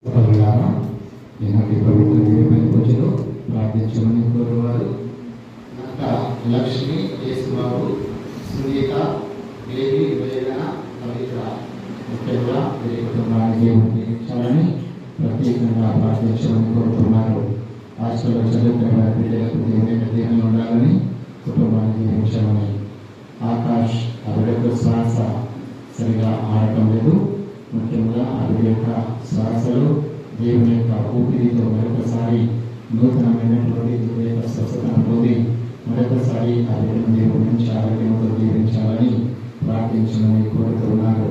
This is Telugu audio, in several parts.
పలులారా ఈనాటి ప్రభుత్వం ఏమైనా పూజలు ప్రార్థించమని కోరువారు నక్క లక్ష్మి యేసుబాబు సునీత దేవి వేదన పవిత్ర ముఖ్యంగా వీరి కుటుంబానికి దేవుడు దీవించాలని ప్రత్యేకంగా ప్రార్థించమని కోరుతున్నారు హాస్టల్లో చదువుకునే వారి బిడ్డలకు దేవుని యొక్క దీవెన ఉండాలని కుటుంబాన్ని దీవించమని ఆకాష్ ఆవిడ యొక్క శ్వాస సరిగా ఆడటం లేదు ముఖ్యంగా ఆవిడ యొక్క శ్వాసలో దేవుని యొక్క ఊపిరితో మరొకసారి నూతనమైనటువంటి దేవుని యొక్క స్వస్థతను పొంది మరొకసారి ఆ బిడ్డను దేవుడి నుంచి ఆరోగ్యంతో దీవించాలని ప్రార్థించమని కోరుతున్నారు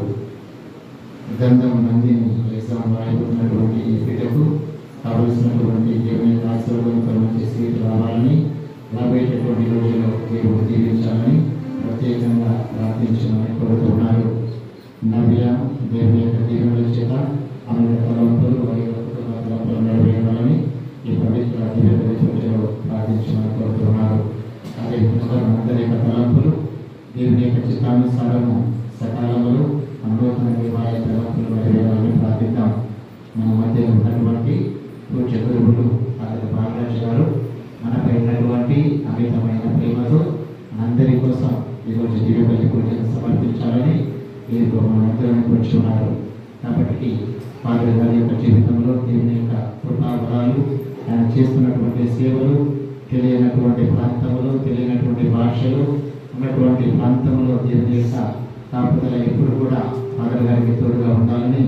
గంధం నందిని ఎగ్జామ్ రాయబడినటువంటి ఈ బిడ్డకు కావలసినటువంటి దేవుని ఆశీర్వాదం మంచి సీట్ రావాలని రాబోయేటటువంటి రోజుల్లో దేవుడు దీవించాలని ప్రత్యేకంగా ప్రార్థించమని కోరుతున్నారు నవ్య దేవుని యొక్క దీవెనల చేత ఆమె తలంపులు వారి యొక్క కుటుంబ తలంపులు నెరవేరాలని ఈ పవిత్ర దీవెన సూచనలో ప్రార్థించమని కోరుతున్నారు అదేవిధంగా మనందరి యొక్క తలంపులు దేవుని యొక్క చిత్తానుసారము సకాలంలో అనుభవం వారి తలంపులు నెరవేరాలని ప్రార్థిద్దాం మన మధ్య ఉన్నటువంటి పూజ్య గురువులు అతని బాలరాజు గారు మనపై ఉన్నటువంటి అమితమైన ప్రేమతో మనందరి కోసం ఈరోజు దివ్యపల్లి పూజను సమర్పించాలని వీరు మనందరం కూర్చున్నారు కాబట్టి ఫాదర్ గారి యొక్క జీవితంలో దేవుని యొక్క కృపావరాలు ఆయన చేస్తున్నటువంటి సేవలు తెలియనటువంటి ప్రాంతంలో తెలియనటువంటి భాషలు ఉన్నటువంటి ప్రాంతంలో దేవుని యొక్క కాపుదల ఎప్పుడు కూడా ఫాదర్ గారికి తోడుగా ఉండాలని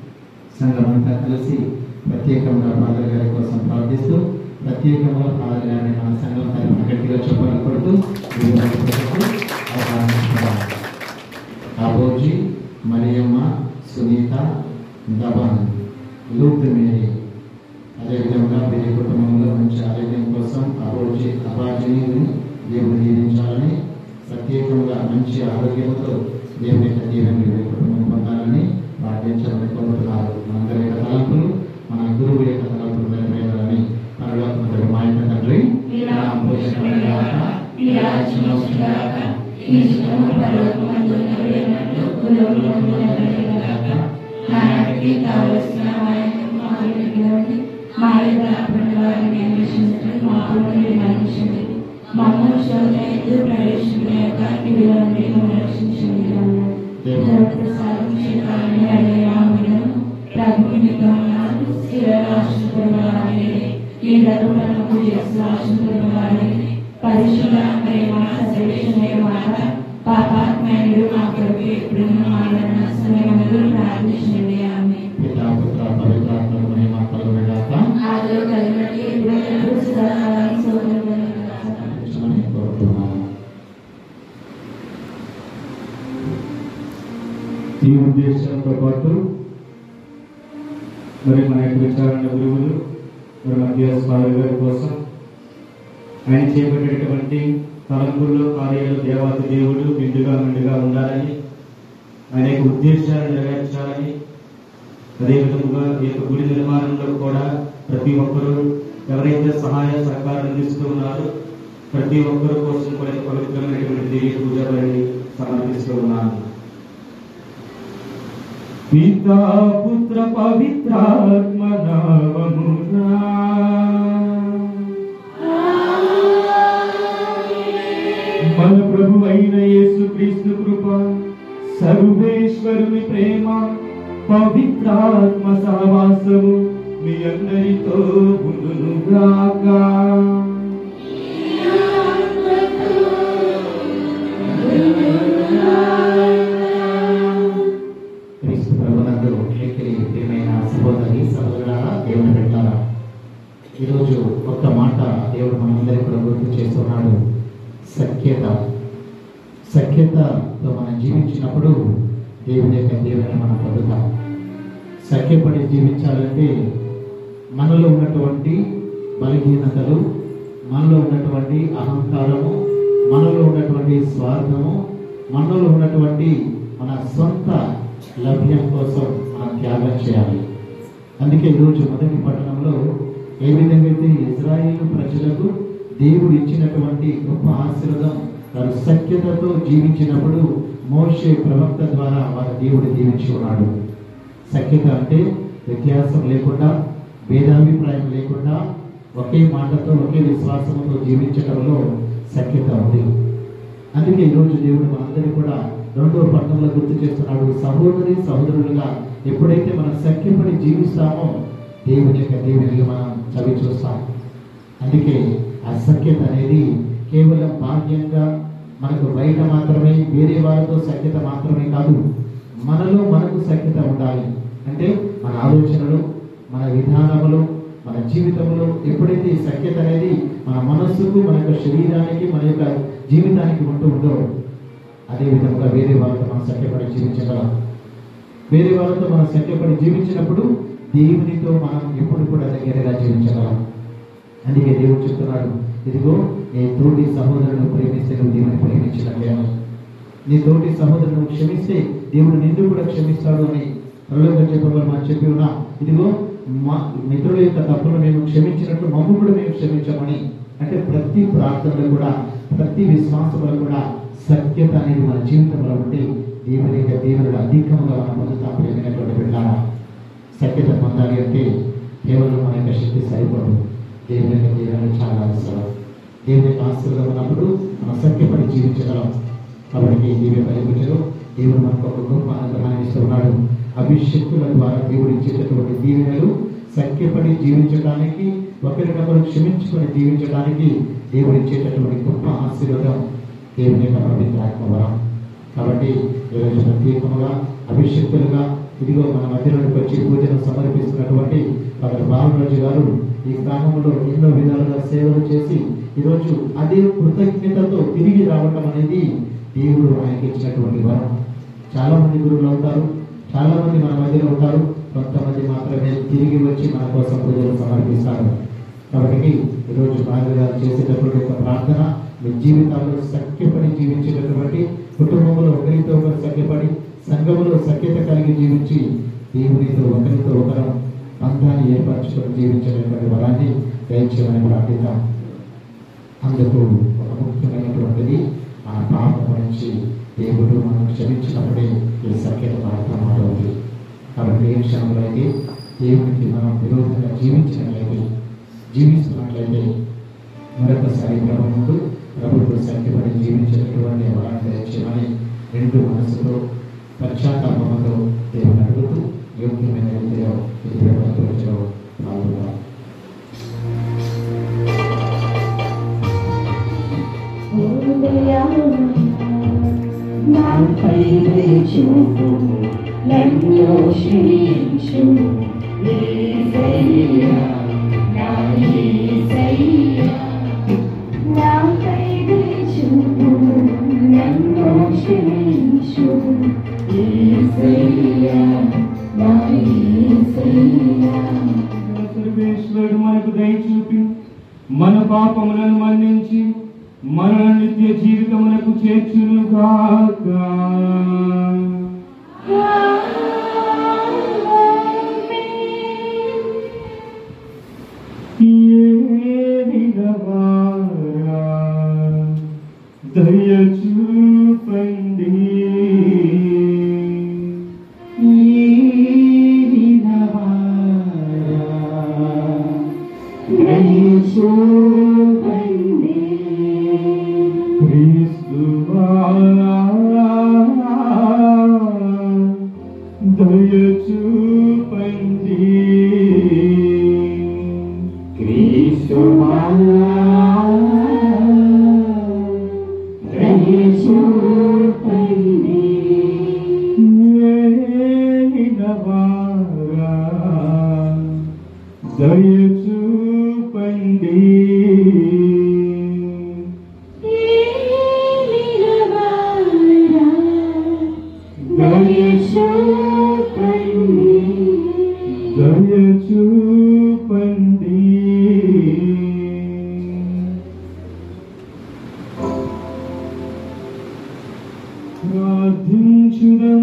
సంఘమంతా కలిసి ప్రత్యేకంగా ఫాదర్ గారి కోసం ప్రార్థిస్తూ ప్రత్యేకంగా ఫాదర్ గారిని మన సంఘం తరఫున గట్టిగా చెప్పాలని కొడుతూ ఈ రోజు కొరకు ఆహ్వానిస్తున్నాం. కాబోజీ మరియమ్మ సునీత దబాన్ లూత్ మేరీ అదేవిధంగా వీరి కుటుంబంలో మంచి ఆరోగ్యం కోసం అబోజీ అబాజీని దేవుడు దీవించాలని ప్రత్యేకంగా మంచి ఆరోగ్యంతో దేవుని యొక్క దీవెని వీరి కుటుంబం పొందాలని ప్రార్థించాలని కోరుతున్నారు మనందరి యొక్క తలంపులు మన గురువు యొక్క తలంపులు నెరవేరాలని పరలోకముందు మా యొక్క తండ్రి నీ నామం పూజింపబడుగాక, నీ రాజ్యం వచ్చుగాక, నీ చిత్తము పరలోకమందు నెరవేరినట్లు భూలోకమందు నెరవేరుగాక. నానాటికి కావలసిన మా యొక్క మాకు ఇవ్వండి. మా యొక్క అప్పటి వారిని అన్వేషించండి మా అప్పులను మరణించండి మమ్మల్ని శోధనైతే ప్రవేశించలేక ఇవి నుండి మమ్మల్ని రక్షించండి అన్నాడు. దేవప్రసాదం శ్రీకారాన్ని అడిగేవాడు ప్రభుని నిగమనాలు స్థిర రాష్ట్రపతి ఈ గర్భలను చేసిన రాష్ట్రపతి పరిశుభ్ర ప్రేమ సర్వేశ్వర మాట పాపాత్మయుడు మా కొరకు ఎప్పుడు మా మరణ సమయంలో ప్రార్థించండి ఆమె పితా పుత్ర పవిత్రాత్మ మహిమ కలుగుగాక ఆదిలో కలిగినట్టు ఇప్పుడు ఎప్పుడు సదాకాలం సోదరులు ప్రార్థించమని కోరుతున్నాను ఈ ఉద్దేశంతో పాటు మరి మన యొక్క విచారణ గురువులు మరి మధ్య స్వామి గారి కోసం ఆయన చేపట్టేటటువంటి తలంపుల్లో కార్యాలు దేవాతి దేవుడు నిండుగా నిండుగా ఉండాలని ఆయన యొక్క ఉద్దేశాలు నెరవేర్చాలని అదేవిధంగా ఈ యొక్క గుడి నిర్మాణంలో కూడా ప్రతి ఒక్కరూ ఎవరైతే సహాయ సహకారం అందిస్తూ ఉన్నారో ప్రతి ఒక్కరి కోసం కూడా ఈ పవిత్రమైనటువంటి దివ్య పూజ బలిని సమర్పిస్తూ ఉన్నాను పితా పుత్ర పవిత్రాత్మ నామమునా మన ప్రభు అయిన యేసు క్రీస్తు కృప సర్వేశ్వరుని ప్రేమ పవిత్రాత్మ సహవాసము మీ అందరితో ఉండునుగాక క్రీస్తు ప్రభునందు మిక్కిలి ప్రియమైన సహోదరి సహోదరులారా దేవుని పెట్టారా ఈరోజు ఒక్క మాట దేవుడు మనందరికీ కూడా గుర్తు చేస్తున్నాడు సఖ్యత సఖ్యతతో మనం జీవించినప్పుడు దేవుని యొక్క దేవుని మనం పొందుతాం సఖ్యపడి జీవించాలంటే మనలో ఉన్నటువంటి బలహీనతలు మనలో ఉన్నటువంటి అహంకారము మనలో ఉన్నటువంటి స్వార్థము మనలో ఉన్నటువంటి మన సొంత లభ్యం కోసం మనం త్యాగం చేయాలి అందుకే ఈరోజు మొదటి పట్టణంలో ఏ విధంగా అయితే ఇజ్రాయేల్ ప్రజలకు దేవుడు ఇచ్చినటువంటి గొప్ప ఆశీర్వాదం వారు సఖ్యతతో జీవించినప్పుడు మోషే ప్రవక్త ద్వారా వారి దేవుడు దీవించి ఉన్నాడు సఖ్యత అంటే వ్యత్యాసం లేకుండా భేదాభిప్రాయం లేకుండా ఒకే మాటతో ఒకే విశ్వాసంతో జీవించడంలో సఖ్యత ఉంది అందుకే ఈరోజు దేవుడు మనందరినీ కూడా రెండో పట్టణంలో గుర్తు చేస్తున్నాడు సహోదరి సహోదరులుగా ఎప్పుడైతే మనం సఖ్యపడి జీవిస్తామో దేవుని యొక్క దేవునిగా మనం చవి చూస్తాం అందుకే ఆ సఖ్యత అనేది కేవలం బాహ్యంగా మనకు బయట మాత్రమే వేరే వారితో సఖ్యత మాత్రమే కాదు మనలో మనకు సఖ్యత ఉండాలి అంటే మన ఆలోచనలు మన విధానములు మన జీవితంలో ఎప్పుడైతే ఈ సఖ్యత అనేది మన మనస్సుకు మన యొక్క శరీరానికి మన యొక్క జీవితానికి ఉంటూ ఉందో అదే విధంగా వేరే వాళ్ళతో మనం సఖ్యపడి జీవించగలం వేరే వాళ్ళతో మనం సఖ్యపడి జీవించినప్పుడు దేవునితో మనం ఎప్పుడు కూడా దగ్గరగా జీవించగలం అందుకే దేవుడు చెప్తున్నాడు ఇదిగో నీ తోటి సహోదరులను ప్రేమిస్తే నువ్వు దేవుని ప్రేమించినట్లేను నీ తోటి సహోదరులను క్షమిస్తే దేవుడు నిన్ను కూడా క్షమిస్తాడు అని ప్రలోక చెప్పబడి మనం చెప్పి ఉన్నా ఇదిగో మా మిత్రుల యొక్క తప్పులు మేము క్షమించినట్లు మమ్ము కూడా మేము క్షమించమని అంటే ప్రతి ప్రార్థనలో కూడా ప్రతి విశ్వాసంలో కూడా సత్యత అనేది మన జీవితంలో ఉంటే దేవుని యొక్క దేవుడు అధికంగా మనం పొందుతాం ప్రేమైనటువంటి బిడ్డారా సత్యత పొందాలి అంటే కేవలం మన యొక్క శక్తి సరిపడు దేవుని యొక్క దీవెన చాలా అవసరం దేవుని యొక్క ఆశీర్వాదం ఉన్నప్పుడు మనం సత్యపడి జీవించగలం కాబట్టి దీవె కలిగించరు దేవుడు మనకు ఒక గొప్ప అనుగ్రహాన్ని ఇస్తున్నాడు అభిషక్తుల ద్వారా దేవుడు ఇచ్చేటటువంటి దీవెనలు సఖ్యపడి జీవించడానికి ఒకరినొకరు క్షమించుకొని జీవించడానికి దేవుడు ఇచ్చేటటువంటి గొప్ప ఆశీర్వాదం దేవుని యొక్క పవిత్ర ఆత్మవరం కాబట్టి ఈరోజు ప్రత్యేకముగా అభిషక్తులుగా ఇదిగో మన మధ్యలోకి వచ్చి పూజను సమర్పిస్తున్నటువంటి డాక్టర్ బాలరాజు గారు ఈ గ్రామంలో ఎన్నో విధాలుగా సేవలు చేసి ఈరోజు అదే కృతజ్ఞతతో తిరిగి రావటం అనేది దేవుడు ఆయనకి ఇచ్చినటువంటి వరం చాలా మంది గురువులు అవుతారు చాలా మంది మన మధ్యలో ఉంటారు కొంతమంది మాత్రమే తిరిగి వచ్చి మన కోసం పూజలు సమర్పిస్తారు కాబట్టి ఈరోజు బాగా గారు చేసేటటువంటి ఒక ప్రార్థన మీ జీవితాల్లో సఖ్యపడి జీవించేటటువంటి కుటుంబంలో ఒకరితో ఒకరు సఖ్యపడి సంఘంలో సఖ్యత కలిగి జీవించి దేవునితో ఒకరితో ఒకరం బంధాన్ని ఏర్పరచుకొని జీవించేటటువంటి వరాన్ని దయచేయమని ప్రార్థిద్దాం అందుకు ఒక ముఖ్యమైనటువంటిది మన పాపం నుంచి దేవుడు మనం క్షమించినప్పుడే ఈ సఖ్యత మన ప్రమాదవుతుంది కాబట్టి ఏ క్షణంలో అయితే దేవునికి మనం విరోధంగా జీవించినట్లయితే జీవిస్తున్నట్లయితే మరొకసారి ప్రభు ముందు ప్రభుత్వ సఖ్యపడి జీవించేటటువంటి వరాన్ని దయచేయమని రెండు మనసుతో పశ్చాత్తాపంతో దేవుని అడుగుతూ యోగ్యమైన రీతిలో ఇది ప్రభుత్వంలో పాల్గొన్నాం నాపై చూపు నన్ను క్షమించు యేసయ్యా, నా యేసయ్యా. నాపై చూపు నన్ను క్షమించు యేసయ్యా, నా యేసయ్యా. సర్వేశ్వరుడు మనకు దయ చూపి మన పాపములను మన్నించి మన నిత్య జీవితమునకు చేర్చును కాక దయ చూపండి క్రీస్తువా దయ చూపండి క్రీస్తువా ఏలినవారా, దయ చూపండి దయ చూపండి ప్రార్థించుదం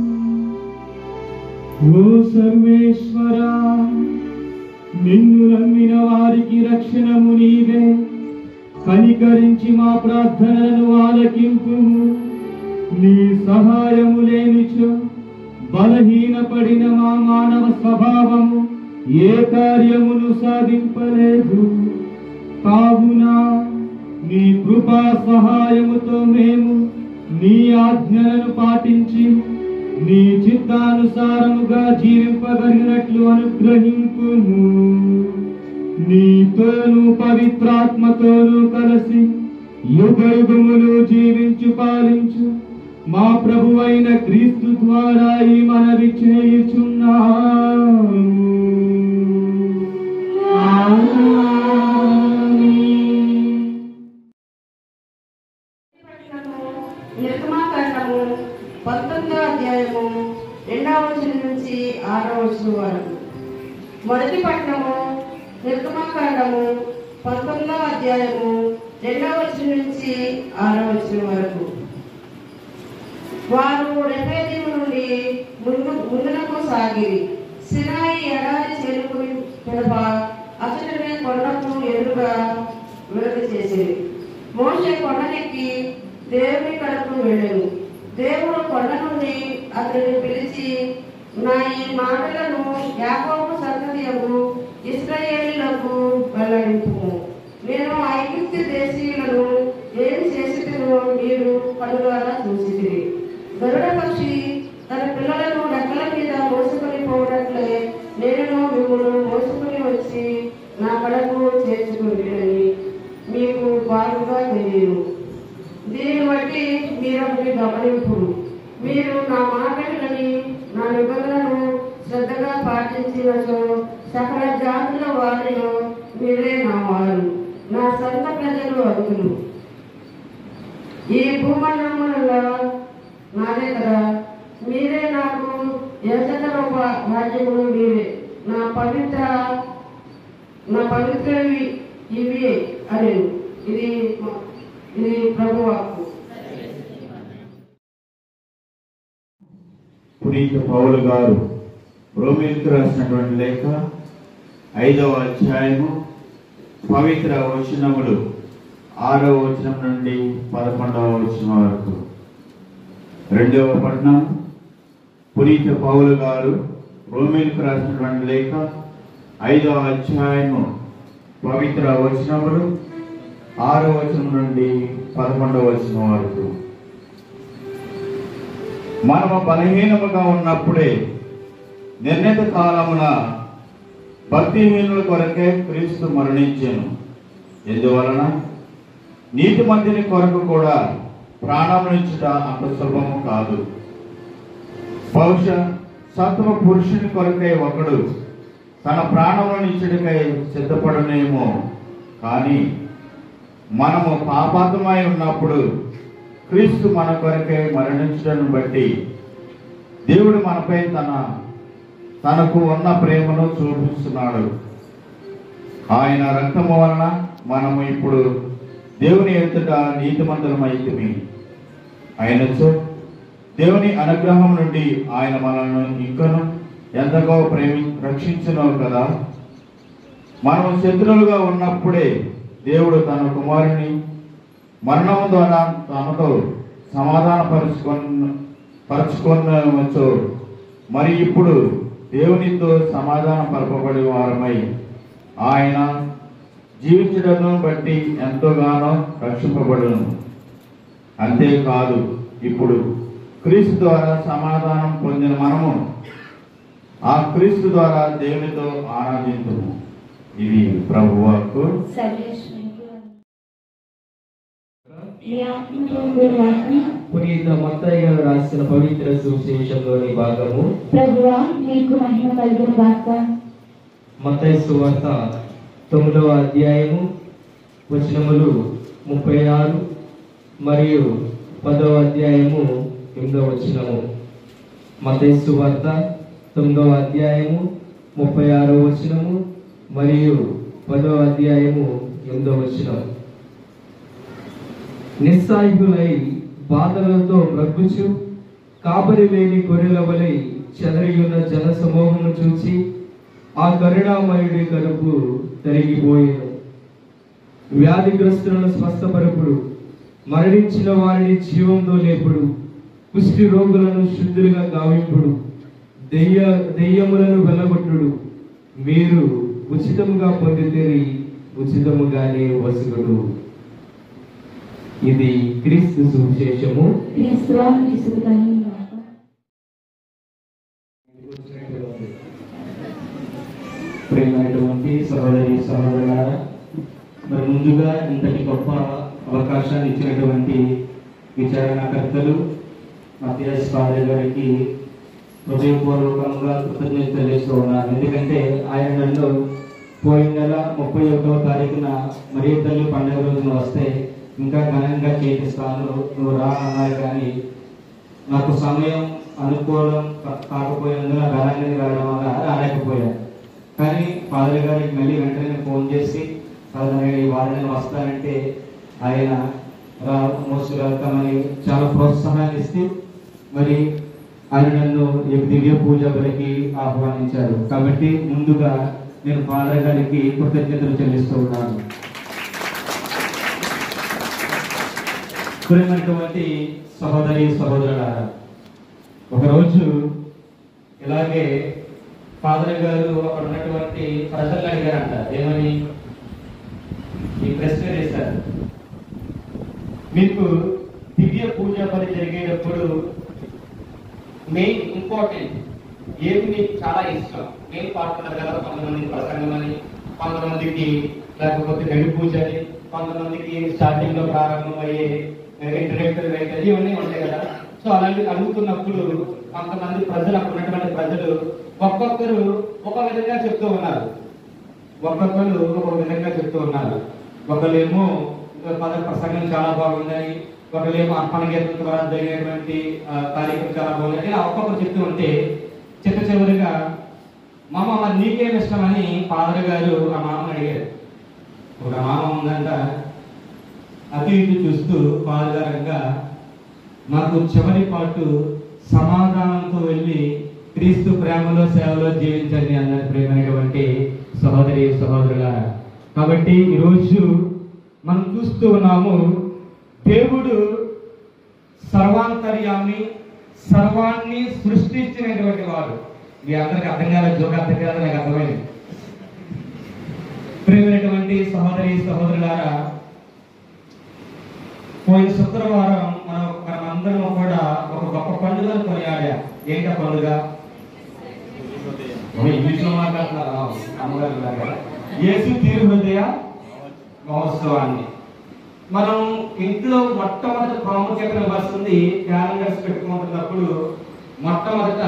ఓ సర్వేశ్వరా నిన్ను నమ్మిన వారికి రక్షణము నీవే కనికరించి మా ప్రార్థనలను ఆలకింపు నీ సహాయము లేనిచో బలహీనపడిన మా మానవ స్వభావము ఏ కార్యమును సాధింపలేదు కావున నీ కృపా సహాయముతో మేము నీ ఆజ్ఞలను పాటించి నీ చిత్తానుసారముగా జీవింపగలిగినట్లు అనుగ్రహింపుము నీతోను పవిత్రాత్మతోను కలిసి యుగ యుగములు జీవించు పాలించు మా ప్రభు అయిన క్రీస్తు ద్వారా ఈ మనవి చేయుచున్నాము నిర్గమాకాండము పంతొమ్మిదవ అధ్యాయము రెండవ వచనం నుంచి ఆరవ వచనం వరకు మొదటి పట్టణము నిర్గమాకాండము పంతొమ్మిదవ అధ్యాయము రెండవ వచనం నుంచి ఆరవ వచనం వరకు వారు రెఫేదీము నుండి ముందు ముందునకు సాగిరి సినాయి ఎడారి చేరుకుని పిదప అతడిని కొండకు ఎదురుగా విడుదల చేసింది మోషే కొండనెక్కి దేవుని కడకు వెళ్ళాను దేవుడు కొండ నుండి అతడిని పిలిచి నా ఈ మాటలను యాకోబు సంతతియకు ఇస్రాయేలీలకు వెల్లడింపు నేను ఐగుప్తు దేశీయులను ఏమి చేసినో మీరు కనులారా చూసిదిరి గరుడ పక్షి తన పిల్లలను రెక్కల మీద మోసుకొని పోవడట్లే నేను మిమ్మల్ని మోసుకొని వచ్చి నా కడకు చేర్చుకుంటున్నని మీకు బాగుగా తెలియదు దీన్ని బట్టి మీరు ఒకటి గమనింపు మీరు నా మాటలని నా నిబంధనను శ్రద్ధగా పాటించినచో సకల జాతుల వారిలో మీరే నా వారు నా సొంత ప్రజలు అదుకులు ఈ భూమండలంలో నాదే కదా మీరే నాకు యశతర రాజ్యములు మీరే నా పవిత్ర నా పవిత్రవి ఇవి అని ఇది ఇది ప్రభు వాక్కు పునీత పౌలు గారు రోమిల్కి రాసినటువంటి లేఖ ఐదవ అధ్యాయము పవిత్ర వచనములు ఆరవ వచనం నుండి పదకొండవ వచనం వరకు రెండవ పట్టణం పునీత పౌలు గారు రోమిల్కి రాసినటువంటి లేఖ ఐదవ అధ్యాయము పవిత్ర వచనములు ఆరవ వచనం నుండి పదకొండవ వచనం వరకు మనము బలహీనముగా ఉన్నప్పుడే నిర్ణీత కాలమున భక్తిహీనుల కొరకే క్రీస్తు మరణించెను ఎందువలన నీతి మందిని కొరకు కూడా ప్రాణమునిచ్చుట అంత సులభము కాదు బహుశా సత్వ పురుషుని కొరకై ఒకడు తన ప్రాణమునిచ్చుడికై సిద్ధపడనేమో కానీ మనము పాపాత్మై ఉన్నప్పుడు క్రీస్తు మన కొరకై మరణించడం బట్టి దేవుడు మనపై తన తనకు ఉన్న ప్రేమను చూపిస్తున్నాడు ఆయన రక్తము వలన మనము ఇప్పుడు దేవుని ఎదుట నీతిమంతులమైతిమి అయినచో దేవుని అనుగ్రహం నుండి ఆయన మనల్ని ఇంకను ఎంతగా ప్రేమి రక్షించునో కదా మనము శత్రువులుగా ఉన్నప్పుడే దేవుడు తన కుమారుని మరణం ద్వారా తనతో సమాధాన పరుచుకొన్న పరుచుకొనవచ్చో మరి ఇప్పుడు దేవునితో సమాధాన పరపబడి వారమై ఆయన జీవించడను బట్టి ఎంతోగానో రక్షింపబడును అంతేకాదు ఇప్పుడు క్రీస్తు ద్వారా సమాధానం పొందిన మనము ఆ క్రీస్తు ద్వారా దేవునితో ఆరాధించుము ఇది ప్రభువాకు మీ ఆత్మతో వాక్కు పునీత మత్తయ్య గారు రాసిన పవిత్ర సువిశేషంలోని భాగము ప్రభువా నీకు మహిమ కలుగును గాక మత్తయి సువార్త తొమ్మిదవ అధ్యాయము వచనములు ముప్పై ఆరు మరియు పదవ అధ్యాయము ఎనిమిదవ వచనము మత్తయి సువార్త తొమ్మిదవ అధ్యాయము ముప్పై ఆరో వచనము మరియు పదవ అధ్యాయము ఎనిమిదవ వచనం నిస్సాయులై బాధలతో బ్రగ్గుచు కాపరి లేని గొర్రెల వలె చెదరియున్న జన సమూహమును చూచి ఆ కరుణామయుడి కడుపు తరిగిపోయేను వ్యాధిగ్రస్తులను స్వస్థపరపుడు మరణించిన వారిని జీవంతో లేపుడు కుష్టి రోగులను శుద్ధులుగా గావింపుడు దెయ్య దెయ్యములను వెళ్ళగొట్టుడు మీరు ఉచితముగా పొందితేరి ఉచితముగానే వసుగుడు ఇది క్రీస్తు సువిశేషము క్రీస్తువా విసుగుతాను ప్రేమైనటువంటి సహోదరి సహోదరులారా మరి ముందుగా ఇంతటి గొప్ప అవకాశాన్ని ఇచ్చినటువంటి విచారణకర్తలు మధ్యాస్ ఫాదర్ గారికి హృదయపూర్వకంగా కృతజ్ఞత తెలియజేస్తూ ఉన్నాను ఎందుకంటే ఆయన నన్ను పోయిన నెల ముప్పై ఒకటవ తారీఖున మరీ తల్లి పండుగ రోజున వస్తే ఇంకా ఘనంగా చేపిస్తాను నువ్వు రా అన్నారు కానీ నాకు సమయం అనుకూలం కా- కాకపోయినందున ఘనంగా రావడం వల్ల రాలేకపోయాను కానీ ఫాదర్ గారికి మళ్ళీ వెంటనే ఫోన్ చేసి ఫాదర్ గారు ఈ వారం నేను వస్తానంటే ఆయన రా మోసు వెళ్తామని చాలా ప్రోత్సాహాన్ని ఇస్తూ మరి ఆయన నన్ను ఈ దివ్య పూజ వరకు ఆహ్వానించారు కాబట్టి ముందుగా నేను ఫాదర్ గారికి కృతజ్ఞతలు చెల్లిస్తూ ఉన్నాను ప్రియమైనటువంటి సహోదరి సహోదరులారా ఒకరోజు ఇలాగే ఫాదర్ గారు అక్కడ ఉన్నటువంటి ప్రజలు అడిగారంట ఏమని ఈ ప్రశ్న వేశారు మీకు దివ్య పూజ పని జరిగేటప్పుడు మెయిన్ ఇంపార్టెంట్ ఏది మీకు చాలా ఇష్టం నేను పాడుతున్నారు కదా కొంతమందికి ప్రసంగం అని కొంతమందికి లేకపోతే గడి పూజ అని కొంతమందికి స్టార్టింగ్ లో ప్రారంభమయ్యే ఇంటర్నెక్టర్ వెహికల్ ఇవన్నీ ఉంటాయి కదా సో అలాంటి అడుగుతున్నప్పుడు కొంతమంది ప్రజలు అక్కడ ఉన్నటువంటి ప్రజలు ఒక్కొక్కరు ఒక విధంగా చెప్తూ ఉన్నారు ఒక్కొక్కరు ఒక విధంగా చెప్తూ ఉన్నారు ఒకళ్ళేమో పద ప్రసంగం చాలా బాగుందని ఒకళ్ళేమో అర్పణ గీతం ద్వారా జరిగినటువంటి ఆ, కార్యక్రమం చాలా బాగుంది ఇలా ఒక్కొక్కరు చెప్తూ ఉంటే చిట్ట చివరిగా మామ మరి నీకేం ఇష్టమని ఫాదర్ గారు ఆ మామని అడిగారు ఒక మామ ఉందంట అటు ఇటు చూస్తూ ఫాదర్ గారంగా నాకు చివరి పాటు సమాధానంతో వెళ్ళి క్రీస్తు ప్రేమలో సేవలో జీవించండి అన్నది ప్రేమైనటువంటి సహోదరి సహోదరులారా కాబట్టి ఈరోజు మనం చూస్తూ ఉన్నాము దేవుడు సర్వాంతర్యామి సర్వాన్ని సృష్టించినటువంటి వాడు మీ అందరికి అర్థం కాలేదు జోక అర్థం కాలేదు నాకు అర్థమైంది ప్రియమైనటువంటి సహోదరి సహోదరులారా పోయిన శుక్రవారం మనం మనమందరం కూడా ఒక గొప్ప పండుగను కొనియాడా ఏంట పండుగ ఒక ఇంగ్లీష్లో మాట్లాడుతున్నారు ఆ, అమ్మగారు ఉన్నారు కదా. యేసు తీరు హృదయ మహోత్సవాన్ని మనం ఇంట్లో మొట్టమొదటి ప్రాముఖ్యతను వస్తుంది క్యాలెండర్స్ పెట్టుకుంటున్నప్పుడు మొట్టమొదట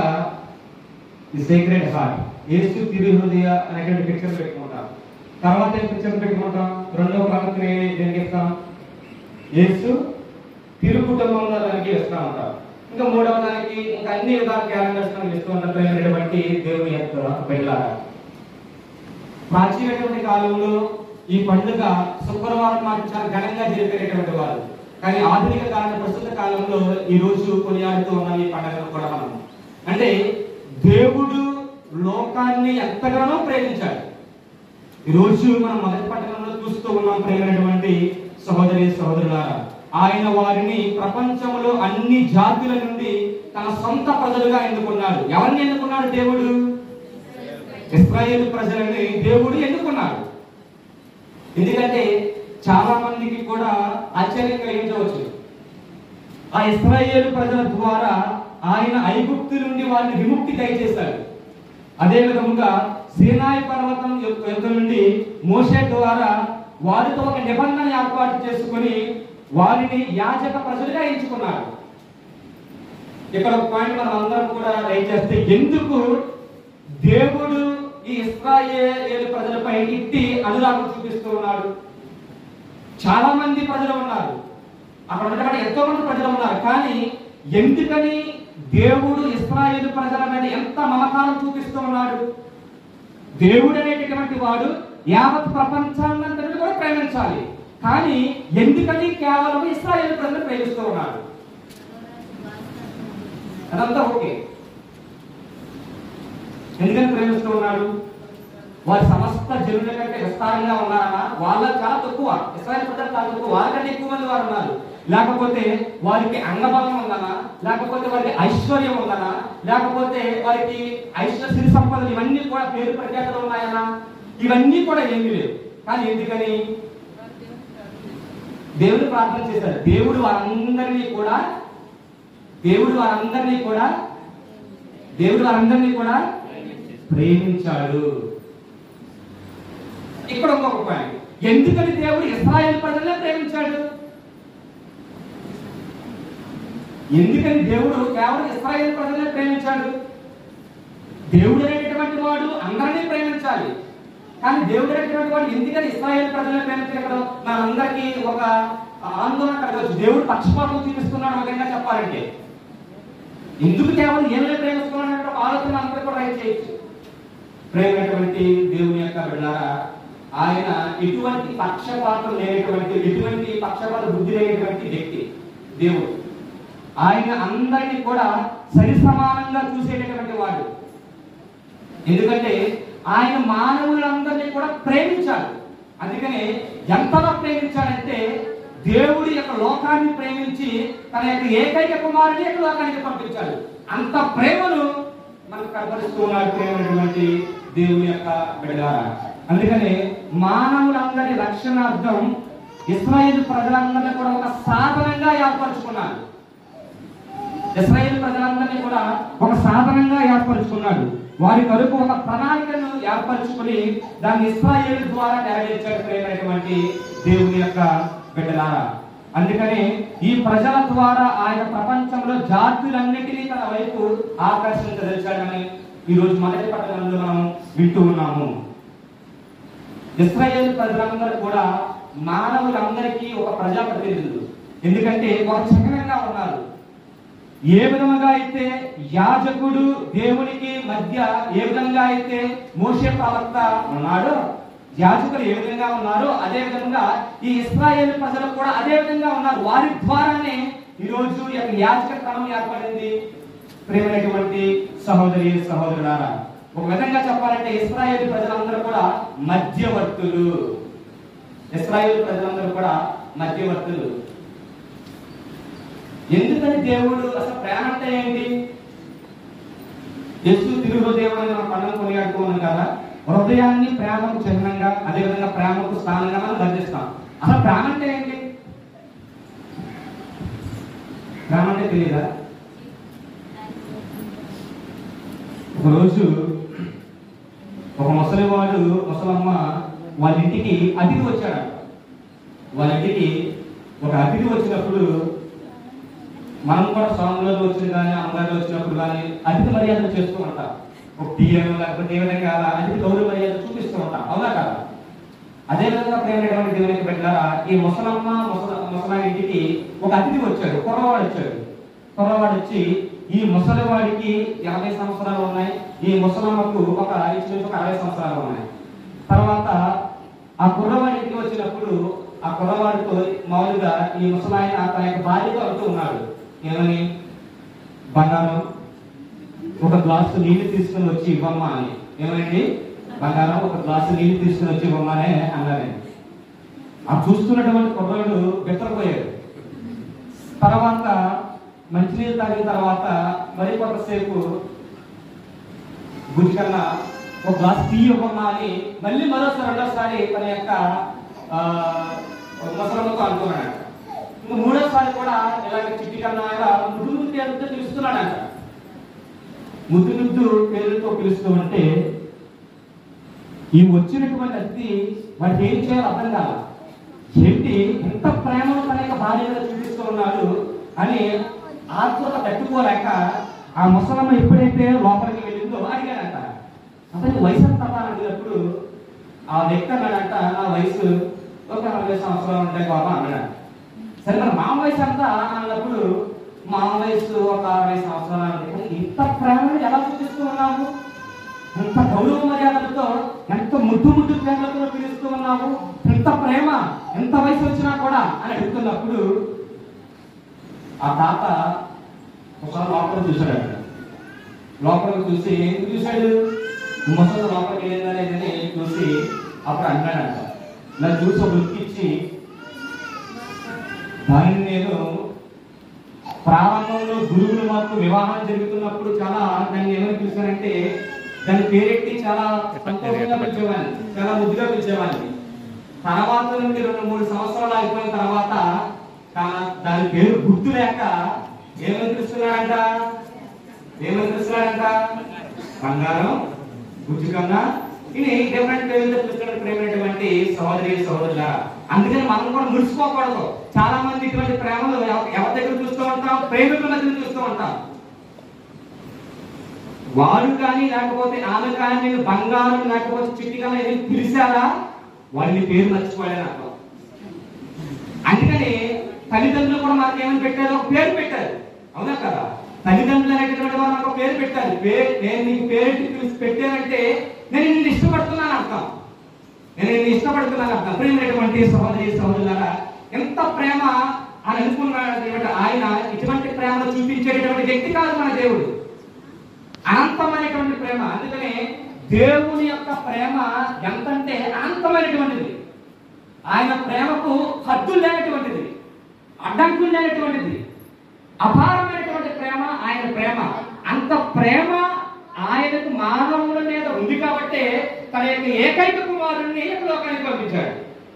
ది సీక్రెట్ హార్ట్ యేసు తిరు హృదయ అనేటువంటి పిక్చర్ పెట్టుకుంటాం తర్వాత ఏం పిక్చర్ పెట్టుకుంటాం రెండో ప్రాముఖ్యత ఏ- దేనికి ఇస్తాం యేసు తిరు కుటుంబంలో దానికి ఇస్తా ఉంటాం ఇంకా మూడవ దానికి ఇంకా అన్ని విధాల క్యాలెండర్స్ మనకి ఇస్తూ ఉన్నటువంటి దేవుని యొక్క బిడ్డలారా ప్రాచీనటువంటి కాలంలో ఈ పండుగ శుక్రవారం మాకు చాలా ఘనంగా జరిపేటటువంటి వారు కానీ ఆధునిక కాలం ప్రస్తుత కాలంలో ఈ రోజు కొనియాడుతూ ఉన్నాం ఈ పండుగను కూడా మనం అంటే దేవుడు లోకాన్ని ఎంతగానో ప్రేమించాడు ఈ రోజు మనం మొదటి పట్టణంలో చూస్తూ ఉన్నాం ప్రేమైనటువంటి సహోదరి సహోదరులారా ఆయన వారిని ప్రపంచంలో అన్ని జాతుల నుండి తన సొంత ప్రజలుగా ఎన్నుకున్నాడు ఎవరిని ఎన్నుకున్నాడు దేవుడు ఇస్రాయేల్ ప్రజలని దేవుడు ఎన్నుకున్నాడు ఎందుకంటే చాలా మందికి కూడా ఆశ్చర్యం కలిగించవచ్చు ఆ ఇస్రాయేల్ ప్రజల ద్వారా ఆయన ఐగుప్తు నుండి వారిని విముక్తి దయచేశాడు అదే విధముగా సీనాయి పర్వతం యొక్క యొక్క నుండి మోషే ద్వారా వారితో ఒక నిబంధన ఏర్పాటు చేసుకొని వారిని యాజక ప్రజలుగా ఎంచుకున్నారు ఇక్కడ ఒక పాయింట్ మనం అందరం కూడా రైట్ చేస్తే ఎందుకు దేవుడు ఈ ఇస్రాయేల్ ప్రజలపై ఇట్టి అనురాగం చూపిస్తూ ఉన్నాడు చాలా మంది ప్రజలు ఉన్నారు అక్కడ ఉన్నటువంటి ఎంతో మంది ప్రజలు ఉన్నారు కానీ ఎందుకని దేవుడు ఇస్రాయేల్ ప్రజల మీద ఎంత మమకారం చూపిస్తూ ఉన్నాడు దేవుడు అనేటటువంటి వాడు యావత్ ప్రపంచాన్నంతటిని కూడా ప్రేమించాలి కానీ ఎందుకని కేవలం ఇస్రాయేల్ ప్రజలు ప్రేమిస్తూ ఉన్నాడు అదంతా ఓకే ఎందుకని ప్రేమిస్తూ ఉన్నాడు వారి సమస్త జనుల కంటే విస్తారంగా ఉన్నారా వాళ్ళ చాలా తక్కువ ఇస్రాయల్ ప్రజలు చాలా తక్కువ వాళ్ళకంటే ఎక్కువ మంది వారు ఉన్నారు లేకపోతే వారికి అంగబలం ఉందనా లేకపోతే వారికి ఐశ్వర్యం ఉందనా లేకపోతే వారికి ఐశ్వర్య సిరి సంపదలు ఇవన్నీ కూడా పేరు ప్రఖ్యాతలు ఉన్నాయనా ఇవన్నీ కూడా ఏమీ లేవు కానీ ఎందుకని దేవుడు ప్రార్థన చేశారు దేవుడు వారందరినీ కూడా దేవుడు వారందరినీ కూడా దేవుడు వారందరినీ కూడా ప్రేమించాడు ఇక్కడ ఇంకొక పాయింట్ ఎందుకని దేవుడు ఇస్రాయేల్ ప్రజలనే ప్రేమించాడు ఎందుకని దేవుడు కేవలం ఇస్రాయేల్ ప్రజలనే ప్రేమించాడు దేవుడు అనేటటువంటి వాడు అందరినీ ప్రేమించాలి కానీ దేవుడు అనేటటువంటి వాడు ఎందుకని ఇస్రాయేల్ ప్రజలనే ప్రేమించగలడు మనందరికీ ఒక ఆందోళన కలగవచ్చు దేవుడు పక్షపాతం చూపిస్తున్నాడు ఒక విధంగా చెప్పాలంటే ఎందుకు కేవలం ఏమైనా ప్రేమిస్తున్నాడు అంటే ఒక ఆలోచన అందరూ కూడా రైట్ చేయొచ్చు ప్రేమైనటువంటి దేవుని యొక్క బిడ్డారా ఆయన ఎటువంటి పక్షపాతం లేనటువంటి ఎటువంటి పక్షపాత బుద్ధి లేనటువంటి వ్యక్తి దేవుడు ఆయన అందరినీ కూడా సరి సమానంగా చూసేటటువంటి వాడు ఎందుకంటే ఆయన మానవులందరినీ కూడా ప్రేమించాడు అందుకనే ఎంతగా ప్రేమించాడంటే దేవుడి యొక్క లోకాన్ని ప్రేమించి తన యొక్క ఏకైక కుమారుని యొక్క లోకానికి పంపించాడు అంత ప్రేమను మనకు కనపరుస్తూ ఉన్నాడు ప్రేమైనటువంటి దేవుని యొక్క బిడ్డలారా అందుకనే మానవులందరి రక్షణార్థం ఇస్రాయేల్ ప్రజలందరినీ కూడా ఒక సాధనంగా ఏర్పరచుకున్నాడు ఇస్రాయేల్ ప్రజలందరినీ కూడా ఒక సాధనంగా ఏర్పరచుకున్నాడు వారి కొరకు ఒక ప్రణాళికను ఏర్పరచుకుని దాన్ని ఇస్రాయేల్ ద్వారా నెరవేర్చాడు ప్రేమైనటువంటి దేవుని యొక్క బిడ్డలారా అందుకని ఈ ప్రజల ద్వారా ఆయన ప్రపంచంలో జాతులన్నిటినీ తన వైపు ఆకర్షించదలిచాడని ఈ రోజు మొదటి పట్టణంలో మనం వింటూ ఉన్నాము ఇస్రాయేల్ ప్రజలందరూ కూడా మానవులందరికీ ఒక ప్రజాప్రతినిధులు ఎందుకంటే ఒక చక్రంగా ఉన్నారు ఏ విధముగా అయితే యాజకుడు దేవునికి మధ్య ఏ విధంగా అయితే మోషే ప్రవక్త ఉన్నాడో యాజకులు ఏ విధంగా ఉన్నారో అదే విధంగా ఈ ఇస్రాయేల్ ప్రజలు కూడా అదే విధంగా ఉన్నారు వారి ద్వారానే ఈ రోజు ఈ యొక్క యాజక క్రమం ఏర్పడింది ప్రేమైనటువంటి సహోదరి సహోదరులారా ఒక విధంగా చెప్పాలంటే ఇస్రాయేల్ ప్రజలందరూ కూడా మధ్యవర్తులు ఇస్రాయేల్ ప్రజలందరూ కూడా మధ్యవర్తులు ఎందుకని దేవుడు అసలు ప్రేమ అంటే ఏంటి యేసు తిరుగు దేవుడు అని మనం పండుగ కొనియాడుకున్నాం కదా హృదయాన్ని ప్రేమకు చిహ్నంగా అదేవిధంగా ప్రేమకు స్థానంగా మనం బంధిస్తాం అసలు ప్రేమ అంటే ఏంటి ప్రేమ అంటే తెలియదా ఒకరోజు ఒక ముసలివాడు ముసలమ్మ వాళ్ళ ఇంటికి అతిథి వచ్చాడు వాళ్ళ ఇంటికి ఒక అతిథి వచ్చినప్పుడు మనం కూడా స్వామిలో వచ్చిన కానీ అమ్మగారిలో వచ్చినప్పుడు కానీ అతిథి మర్యాదలు చేస్తూ ఉంటాం ఒక టీఎం లేకపోతే ఏ విధంగా అలా అతిథి గౌరవ మర్యాద చూపిస్తూ ఉంటాం అవునా కదా అదే విధంగా ప్రేమైనటువంటి దేవునికి పెట్టారా ఈ ముసలమ్మ ముసల ముసలా ఇంటికి ఒక అతిథి వచ్చాడు కుర్రవాడు వచ్చాడు కుర్రవాడు వచ్చి ఈ ముసలివాడికి యాభై సంవత్సరాలు ఉన్నాయి ఈ ముసలమ్మకు ఒక ఇంచుమించు ఒక అరవై సంవత్సరాలు ఉన్నాయి తర్వాత ఆ కుర్రవాడి ఇంటికి వచ్చినప్పుడు ఆ కుర్రవాడితో మామూలుగా ఈ ముసలాయన తన యొక్క భార్యతో అంటూ ఉన్నాడు ఏమని బంగారం ఒక గ్లాసు నీళ్లు తీసుకుని వచ్చి ఇవ్వమ్మా అని ఏమండి బంగారం ఒక గ్లాసు నీళ్లు తీసుకుని వచ్చి ఇవ్వమ్మనే అన్నారని ఆ చూస్తున్నటువంటి కుర్రాడు బెత్తరపోయాడు తర్వాత మంచినీళ్ళు తాగిన తర్వాత మరి కొంతసేపు బుద్ధి కన్నా ఒక గ్లాస్ టీ ఇవ్వమ్మా అని మళ్ళీ మరోసారి రెండోసారి తన యొక్క ఆ, ముసలమ్మతో అనుకున్నాడు ఇంక మూడోసారి కూడా ఇలాగ చిట్టి కన్నా ఇలా ముద్దు ముద్దు పేరుతో పిలుస్తున్నాడంట ముద్దు ముద్దు పేరుతో పిలుస్తూ ఉంటే ఈ వచ్చినటువంటి అతిథి వాడికి ఏం చేయాలో అర్థం కాల ఏంటి ఎంత ప్రేమను తన యొక్క భార్య మీద చూపిస్తూ ఉన్నాడు అని ఆత్మత తట్టుకోలేక ఆ ముసలమ్మ ఎప్పుడైతే లోపలికి వెళ్ళిందో అడిగాడంట అతనికి వయసు ఎంత అని అడిగినప్పుడు ఆ వ్యక్తి అన్నాడంట నా వయసు ఒక నలభై సంవత్సరాలు ఉంటాయి బాబా అన్నాడు సరే మరి మా వయసు ఎంత అన్నప్పుడు మా వయసు ఒక అరవై సంవత్సరాలు అంటే ఇంత ప్రేమను ఎలా చూపిస్తూ ఉన్నాము ఎంత గౌరవ మర్యాదలతో ఎంత ముద్దు ముద్దు ప్రేమలతో పిలుస్తూ ఉన్నాము ఎంత ప్రేమ ఎంత వయసు వచ్చినా కూడా అని అడుగుతున్నప్పుడు ఆ తాత ఒకసారి లోపల చూశాడు లోపలికి చూసి ఎందుకు చూశాడు ముసలి లోపలికి వెళ్ళిందా లేదని చూసి అప్పుడు అన్నాడంట నన్ను చూసి ఒక లుక్ ఇచ్చి దానిని నేను ప్రారంభంలో గురువులు మాకు వివాహం జరుగుతున్నప్పుడు చాలా దాన్ని ఏమని పిలిచానంటే దాని పేరెట్టి చాలా సంతోషంగా పిలిచేవాడిని చాలా ముద్దుగా పిలిచేవాడిని తర్వాత నుండి రెండు మూడు సంవత్సరాలు అయిపోయిన తర్వాత తా- దాని పేరు గుర్తు లేక ఏమని పిలుస్తున్నాడంట ఏమని పిలుస్తున్నాడంట బంగారం గుజ్జుకన్నా ఇది డిఫరెంట్ పేర్లతో పిలుస్తున్న ప్రేమైనటువంటి సహోదరి సహోదరుల అందుకని మనం కూడా మురిసిపోకూడదు చాలా మంది ఇటువంటి ప్రేమలు ఎవ- ఎవరి దగ్గర చూస్తూ ఉంటాం ప్రేమికుల మధ్య చూస్తూ ఉంటాం వాడు కానీ లేకపోతే ఆమె కానీ నేను బంగారం లేకపోతే చిట్టి కానీ ఏదైనా పిలిచారా వాళ్ళని పేరు మర్చిపోయాలని అర్థం అందుకని తల్లిదండ్రులు కూడా మనకి ఏమని పెట్టారు ఒక పేరు పెట్టారు అవునా కదా తల్లిదండ్రులు అనేటటువంటి వారు నాకు ఒక పేరు పెట్టారు పేరు నేను నీకు పేరు పిలిచి పెట్టానంటే నేను నిన్ను ఇష్టపడుతున్నాను అర్థం నేను నిన్ను ఇష్టపడుతున్నాను అర్థం ప్రేమైనటువంటి సహోదరి సహోదరులారా ఎంత ప్రేమ అని అనుకున్నాడు ఆయన ఇటువంటి ప్రేమను చూపించేటటువంటి వ్యక్తి కాదు మన దేవుడు అనంతమైనటువంటి ప్రేమ అందుకనే దేవుని యొక్క ప్రేమ ఎంతంటే అనంతమైనటువంటిది ఆయన ప్రేమకు హద్దులు లేనటువంటిది అడ్డంకులు లేనటువంటిది అపారమైనటువంటి ప్రేమ ఆయన ప్రేమ అంత ప్రేమ ఆయనకు మానవుల మీద ఉంది కాబట్టి తన యొక్క ఏకైక కుమారుణ్ణి ఈ లోకానికి పంపించాడు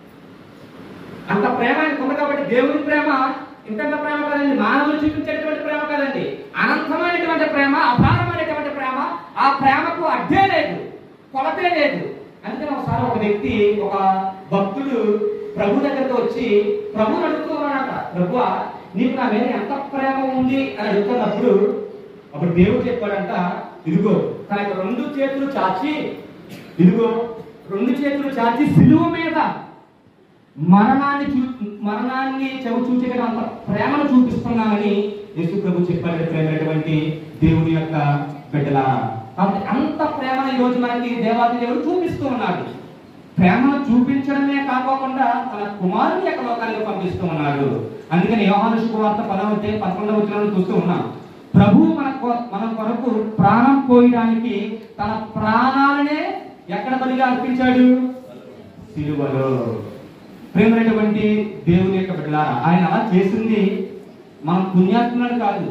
అంత ప్రేమ ఆయనకు ఉంది కాబట్టి దేవుని ప్రేమ ఇంతంత ప్రేమ కదండి మానవులు చూపించేటువంటి ప్రేమ కదండి అనంతమైనటువంటి ప్రేమ అపారమైనటువంటి ప్రేమ ఆ ప్రేమకు అడ్డే లేదు కొలతే లేదు అందుకని ఒకసారి ఒక వ్యక్తి ఒక భక్తుడు ప్రభు దగ్గరకు వచ్చి ప్రభుని అడుగుతూ ఉన్నాడట ప్రభు నీకు నా మీద ఎంత ప్రేమ ఉంది అని అడుగుతున్నప్పుడు అప్పుడు దేవుడు చెప్పాడంట ఇదిగో తన యొక్క రెండు చేతులు చాచి ఇదిగో రెండు చేతులు చాచి సిలువ మీద మరణాన్ని చూ మరణాన్ని చెవు చూచేటంత ప్రేమను చూపిస్తున్నానని యేసు ప్రభు చెప్పాడు ప్రేమైనటువంటి దేవుని యొక్క బిడ్డలారా కాబట్టి అంత ప్రేమను ఈ రోజు మనకి దేవాది దేవుడు చూపిస్తూ ఉన్నాడు ప్రేమను చూపించడమే కాకోకుండా తన కుమారుని యొక్క లోకానికి పంపిస్తూ ఉన్నాడు అందుకని యోహాను శుభవార్త పదవతే పదకొండవ వచనంలో చూస్తూ ఉన్నాం ప్రభు మన కొ- మన కొరకు ప్రాణం పోయడానికి తన ప్రాణాలనే ఎక్కడ బలిగా అర్పించాడు సిలువలో ప్రేమైనటువంటి దేవుని యొక్క బిడ్డలారా ఆయన అలా చేసింది మన పుణ్యాత్ములను కాదు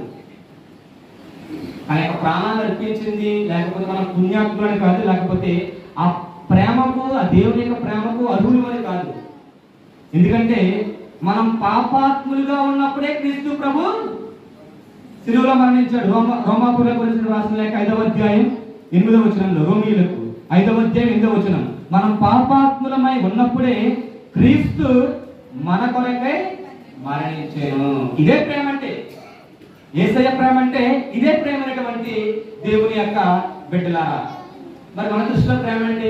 ఆయన యొక్క ప్రాణాలు అర్పించింది లేకపోతే మన పుణ్యాత్ములని కాదు లేకపోతే ఆ ప్రేమకు ఆ దేవుని యొక్క ప్రేమకు అర్హులు అని కాదు ఎందుకంటే మనం పాపాత్ములుగా ఉన్నప్పుడే క్రీస్తు ప్రభు సిలువలో మరణించాడు రోమ రోమాపుర గురించి రాసిన లేక ఐదవ అధ్యాయం ఎనిమిదవ వచనంలో రోమిలకు ఐదవ అధ్యాయం ఎనిమిదవ వచనం మనం పాపాత్ములమై ఉన్నప్పుడే క్రీస్తు మన కొరకై మరణించాను ఇదే ప్రేమ అంటే ఏసయ్య ప్రేమ అంటే ఇదే ప్రేమ అనేటువంటి దేవుని యొక్క బిడ్డలారా మరి మన దృష్టిలో ప్రేమ ఏంటి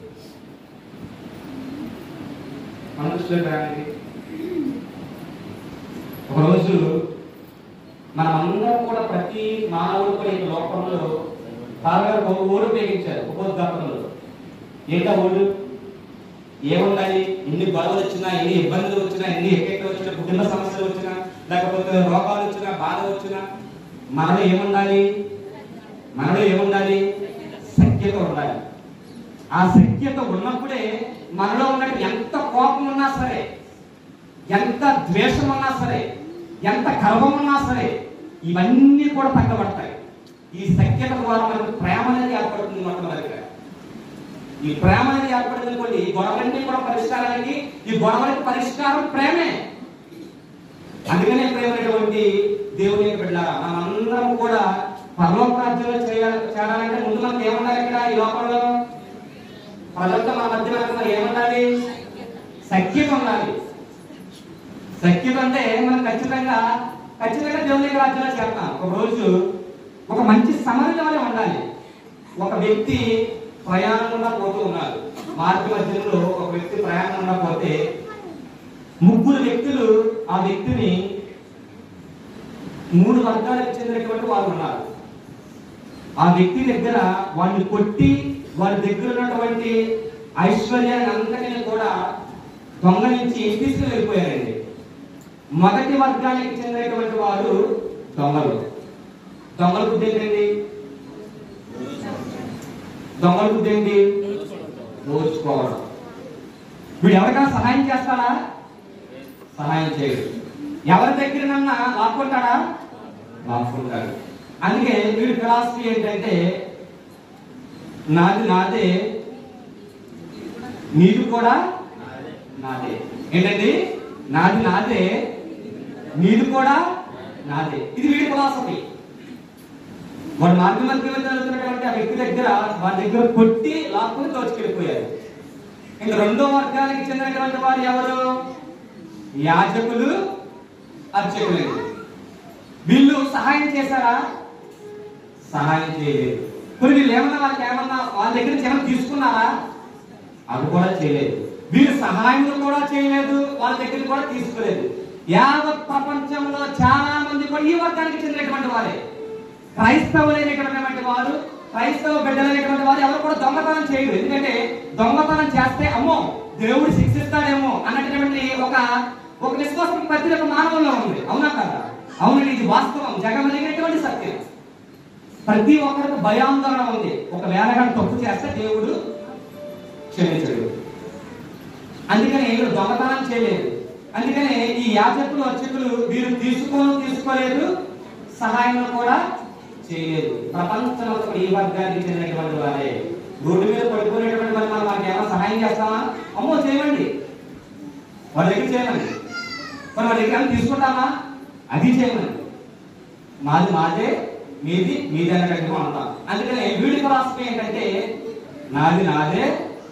మన దృష్టిలో ప్రేమ ఏంటి ఒకరోజు మనమందరం కూడా ప్రతి మానవుడు కూడా ఈ లోకంలో బాగా ఒక ఓడు ఉపయోగించారు ఉపోద్ఘాపనలో ఏంటా ఓడు ఏముండాలి ఎన్ని గొడవలు వచ్చినా ఎన్ని ఇబ్బందులు వచ్చినా ఎన్ని ఎక్కెక్కలు వచ్చినా కుటుంబ సమస్యలు వచ్చినా లేకపోతే రోగాలు వచ్చినా బాధ వచ్చినా మనలో ఏముండాలి మనలో ఏముండాలి సఖ్యత ఉండాలి ఆ సఖ్యత ఉన్నప్పుడే మనలో ఉన్నట్టు ఎంత కోపం ఉన్నా సరే ఎంత ద్వేషం ఉన్నా సరే ఎంత గర్వం ఉన్నా సరే ఇవన్నీ కూడా తగ్గబడతాయి ఈ సఖ్యత ద్వారా మనకు ప్రేమ అనేది ఏర్పడుతుంది మొట్టమొదటిగా ఈ ప్రేమ అనేది ఏర్పడింది అనుకోండి ఈ గొడవలన్నీ కూడా పరిష్కారానికి ఈ గొడవలకి పరిష్కారం ప్రేమే అందుకనే ప్రేమైనటువంటి దేవుని యొక్క బిడ్డలారా మనమందరం కూడా పరలోక రాజ్యంలో చేయాలి చేరాలంటే ముందు మనకి ఏముండాలి ఇక్కడ ఈ లోకంలో ప్రజలతో మన మధ్య మనకు మరి ఏముండాలి సఖ్యత ఉండాలి సఖ్యత అంటే మనం ఖచ్చితంగా ఖచ్చితంగా దేవుని యొక్క రాజ్యంలో చేస్తాం ఒక రోజు ఒక మంచి సమన్వయం ఉండాలి ఒక వ్యక్తి ప్రయాణం గుండా పోతూ ఉన్నారు మార్గ మధ్యలో ఒక వ్యక్తి ప్రయాణం గుండా పోతే ముగ్గురు వ్యక్తులు ఆ వ్యక్తిని మూడు వర్గాలకు చెందినటువంటి వారు ఉన్నారు ఆ వ్యక్తి దగ్గర వాడిని కొట్టి వారి దగ్గర ఉన్నటువంటి ఐశ్వర్యాన్ని అంతటిని కూడా దొంగలించి తీసుకుని వెళ్ళిపోయారండి మొదటి వర్గానికి చెందినటువంటి వారు దొంగలు దొంగల బుద్ధి ఏంటండి దొంగల బుద్ధి ఏంటి దోచుకోవడం వీడు ఎవరికైనా సహాయం చేస్తాడా సహాయం చేయడు ఎవరి దగ్గరనన్నా లాక్కుంటాడా లాక్కుంటాడు అందుకే వీడి ఫిలాసఫీ ఏంటంటే నాది నాదే నీది కూడా నాదే ఏంటండి నాది నాదే నీది కూడా నాదే ఇది వీడి ఫిలాసఫీ వాడు మార్గం మధ్య జరుగుతున్నటువంటి ఆ వ్యక్తి దగ్గర వారి దగ్గర కొట్టి లాక్కుని దోచుకెళ్ళిపోయారు ఇంకా రెండో వర్గానికి చెందినటువంటి వారు ఎవరు యాజకులు అర్చకులు వీళ్ళు సహాయం చేశారా సహాయం చేయలేదు ఇప్పుడు వీళ్ళు ఏమన్నా వాళ్ళకి ఏమన్నా వాళ్ళ దగ్గర నుంచి ఏమన్నా తీసుకున్నారా అది కూడా చేయలేదు వీళ్ళు సహాయం కూడా చేయలేదు వాళ్ళ దగ్గర కూడా తీసుకోలేదు యావత్ ప్రపంచంలో చాలా మంది కూడా ఈ వర్గానికి చెందినటువంటి వారే క్రైస్తవులైనటువంటి వారు క్రైస్తవ బిడ్డలైనటువంటి వారు ఎవరు కూడా దొంగతనం చేయరు ఎందుకంటే దొంగతనం చేస్తే అమ్మో దేవుడు శిక్షిస్తాడేమో అన్నటువంటి ఒక ఒక విశ్వాసం ప్రతి ఒక్క మానవుల్లో ఉంది అవునా కదా అవునండి ఇది వాస్తవం జగమలిగినటువంటి సత్యం ప్రతి ఒక్కరికి భయాందోళన ఉంది ఒకవేళ కానీ తప్పు చేస్తే దేవుడు క్షమించడు అందుకని వీళ్ళు దొంగతనం చేయలేదు అందుకని ఈ యాజకులు అర్చకులు వీరు తీసుకోను తీసుకోలేదు సహాయం కూడా చేయలేదు ప్రపంచంలో కూడా ఈ వర్గానికి చెందినటువంటి వారే రోడ్డు మీద పడిపోయినటువంటి వారు మనం మనకి ఏమైనా సహాయం చేస్తామా అమ్మో చేయమండి వాళ్ళ దగ్గర చేయమండి మరి వాళ్ళ దగ్గర ఏమైనా తీసుకుంటామా అది చేయమండి మాది మాదే మీది మీది అన్నట్టుగా అంటాం అందుకని వీడి ఫిలాసఫీ ఏంటంటే నాది నాదే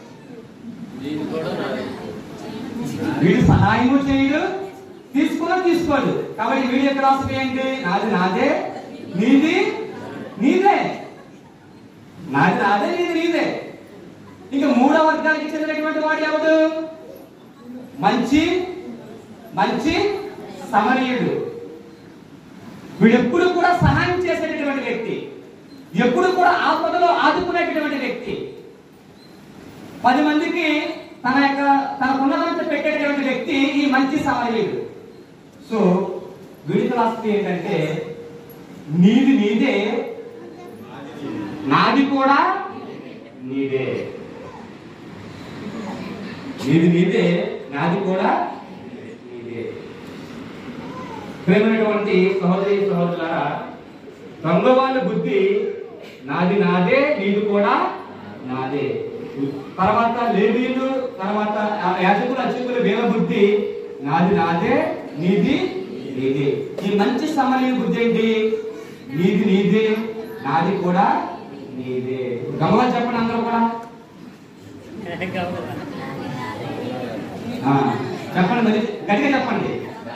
వీడు సహాయము చేయడు తీసుకున్నా తీసుకోడు కాబట్టి వీడి ఫిలాసఫీ ఏంటి నాది నాదే నీది నీదే నాది నాదే నీది నీదే ఇంకా మూడో వర్గానికి చెందినటువంటి వాడు ఎవడు మంచి మంచి సమరీయుడు వీడెప్పుడు కూడా సహాయం చేసేటటువంటి వ్యక్తి ఎప్పుడు కూడా ఆపదలో ఆదుకునేటటువంటి వ్యక్తి పది మందికి తన యొక్క తనకున్నదంతా పెట్టేటటువంటి వ్యక్తి ఈ మంచి సమరీయుడు సో వీడి ఫిలాసఫీ ఏంటంటే నీది నీదే నాది కూడా నీదే నీది నీదే నాది కూడా నీదే ప్రేమైనటువంటి సహోదరి సహోదరులారా దొంగ వాళ్ళ బుద్ధి నాది నాదే నీది కూడా నాదే తర్వాత లేవీలు తర్వాత ఆ యాజకులు అర్చకులు వీళ్ళ బుద్ధి నాది నాదే నీది నీదే ఈ మంచి సమరయ బుద్ధి ఏంటి నీది నీదే నాది కూడా నీదే గమలా చెప్పండి అందరూ కూడా ఆ, చెప్పండి మరి గట్టిగా చెప్పండి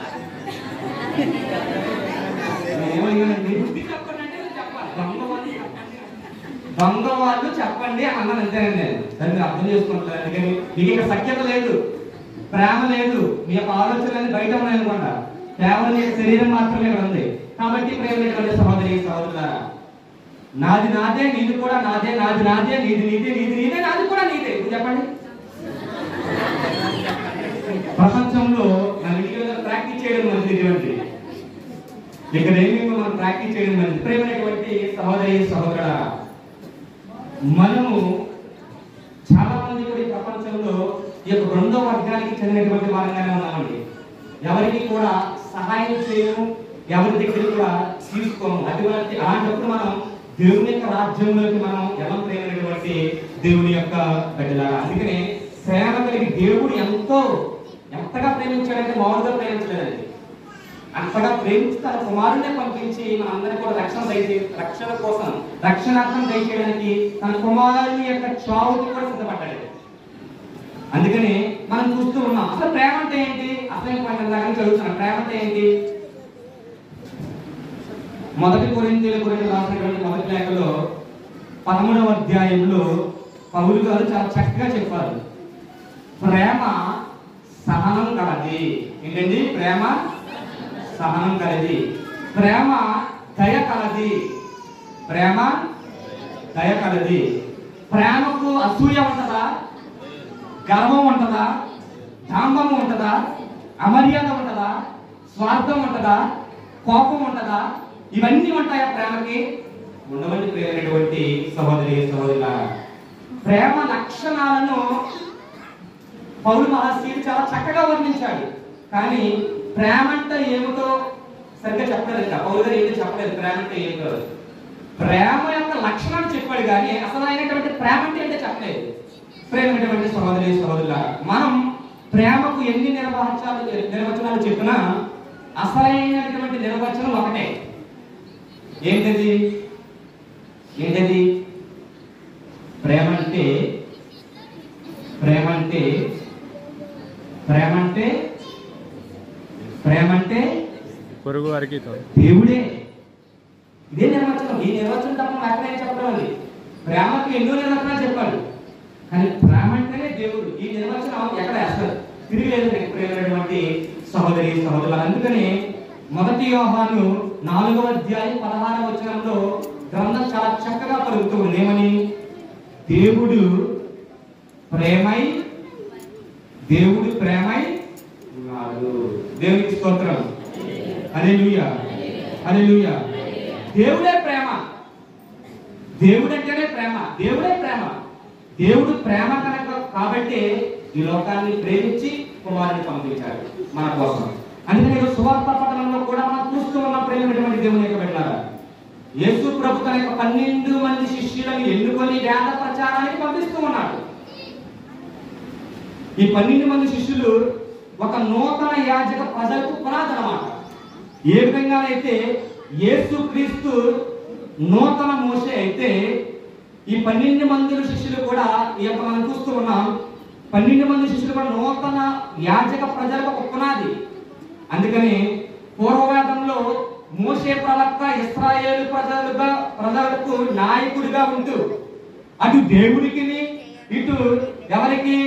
నేనేమడిగానండి? బుద్ధి చెప్పండి అంటే నేను చెప్పాలి. దొంగ వాళ్ళు చెప్పండి. దొంగ వాళ్ళు చెప్పండి అన్నాను అంతేనండి నేను దాన్ని మీరు అర్థం చేసుకుంటారు అందుకని మీకు ఇక్కడ సఖ్యత లేదు ప్రేమ లేదు మీ యొక్క ఆలోచనలు బయట ఉన్నాయి అనుకోండి కేవలం మీ యొక్క శరీరం మాత్రమే ఇక్కడ ఉంది కాబట్టి ప్రేమైనటువంటి సహోదరి సహోదరులారా నాది నాదే నీది కూడా నాదే నాది నాదే నీది నీదే నీది నీదే నాది కూడా నీదే ఇప్పుడు చెప్పండి ప్రపంచంలో మన ఇంటి మీద ప్రాక్టీస్ చేయడం మంచిది ఇటువంటి ఇక్కడ ఏమి మనం ప్రాక్టీస్ చేయడం మంచిది ప్రేమైనటువంటి సహోదరి సహోదరుల మనము చాలా మంది కూడా ఈ ప్రపంచంలో ఈ యొక్క రెండో వర్గానికి చెందినటువంటి వారంగానే ఉన్నామండి ఎవరికి కూడా సహాయం చేయము ఎవరి దగ్గర కూడా తీసుకోము అటువంటి అలాంటప్పుడు మనం దేవుని యొక్క రాజ్యంలోకి మనం ఎలా ప్రేమైనటువంటి దేవుని యొక్క బిడ్డలారా అందుకనే ప్రేమ కలిగి దేవుడు ఎంతో ఎంతగా ప్రేమించాడంటే మామూలుగా ప్రేమించలేదండి అంతగా ప్రేమించి తన కుమారుడిని పంపించి మన అందరికీ కూడా రక్షణ దయచే రక్షణ కోసం రక్షణార్థం దయచేయడానికి తన కుమారుని యొక్క చావుకి కూడా సిద్ధపడ్డాడు అందుకని మనం చూస్తూ ఉన్నాం అసలు ప్రేమ అంటే ఏంటి అసలు పాయింట్ దాకా చదువుతున్నాం ప్రేమ అంటే ఏంటి మొదటి కొరింతీల గురించి రాసినటువంటి మొదటి లేఖలో పదమూడవ అధ్యాయంలో పౌలు గారు చాలా చక్కగా చెప్పారు ప్రేమ సహనం కలది ఏంటండి ప్రేమ సహనం కలది ప్రేమ దయ కలది ప్రేమ దయ కలది ప్రేమకు అసూయ ఉంటుందా గర్వం ఉంటుందా దాంభం ఉంటుందా అమర్యాద ఉంటుందా స్వార్థం ఉంటుందా కోపం ఉంటుందా ఇవన్నీ ఉంటాయా ప్రేమకి ఉండవని ప్రేమైనటువంటి సహోదరి సహోదరుల ప్రేమ లక్షణాలను పౌరు మహాశీలు చాలా చక్కగా వర్ణించాడు కానీ ప్రేమ అంటే ఏమిటో సరిగ్గా చెప్పలేదు ఇంకా పౌరు గారు ఏమీ చెప్పలేదు ప్రేమ అంటే ఏమిటో ప్రేమ యొక్క లక్షణాలు చెప్పాడు కానీ అసలైనటువంటి ప్రేమ అంటే ఏంటో చెప్పలేదు ప్రేమైనటువంటి సహోదరి సహోదరుల మనం ప్రేమకు ఎన్ని నిర్వచనాలు నిర్వచనాలు చెప్పినా అసలైనటువంటి నిర్వచనం ఒకటే ఏంటది ఏంటది ప్రేమ అంటే ప్రేమ అంటే ప్రేమ అంటే ప్రేమ అంటే పొరుగు వారికి దేవుడే ఇదే నిర్వచనం ఈ నిర్వచనం తప్ప ఎక్కడైనా చెప్పడం అది ప్రేమకు ఎన్నో నిర్వచనాలు చెప్పాడు కానీ ప్రేమ అంటేనే దేవుడు ఈ నిర్వచనం ఎక్కడ వేస్తారు తిరిగి లేదు ప్రేమైనటువంటి సహోదరి సహోదరులు అందుకని మొదటి యోహాను నాలుగవ అధ్యాయం పదహారవ వచనంలో గ్రంథం చాలా చక్కగా పలుకుతూ ఉంది ఏమని దేవుడు ప్రేమై దేవుడు ప్రేమై ఉన్నాడు దేవునికి స్తోత్రం హల్లెలూయా హల్లెలూయా దేవుడే ప్రేమ దేవుడు అంటేనే ప్రేమ దేవుడే ప్రేమ దేవుడు ప్రేమ కనుక కాబట్టి ఈ లోకాన్ని ప్రేమించి కుమారుని పంపించాడు మన కోసం అందుకని ఈరోజు సువార్త పట్టణంలో కూడా మనం చూస్తూ ఉన్న ప్రేమైనటువంటి దేవుని యొక్క బిడ్డలారా యేసు ప్రభు తన యొక్క పన్నెండు మంది శిష్యులను ఎన్నుకొని వేద ప్రచారానికి పంపిస్తూ ఉన్నాడు ఈ పన్నెండు మంది శిష్యులు ఒక నూతన యాజక ప్రజలకు పునాది అన్నమాట ఏ విధంగా అయితే యేసు క్రీస్తు నూతన మోసే అయితే ఈ పన్నెండు మంది శిష్యులు కూడా ఈ యొక్క మనం చూస్తూ ఉన్నాం పన్నెండు మంది శిష్యులు కూడా నూతన యాజక ప్రజలకు ఒక పునాది అందుకని పూర్వవేదంలో మోసే ప్రవక్త ఇస్రాయేలు ప్రజలుగా ప్రజలకు నాయకుడిగా ఉంటూ అటు దేవుడికి ఇటు ఎవరికి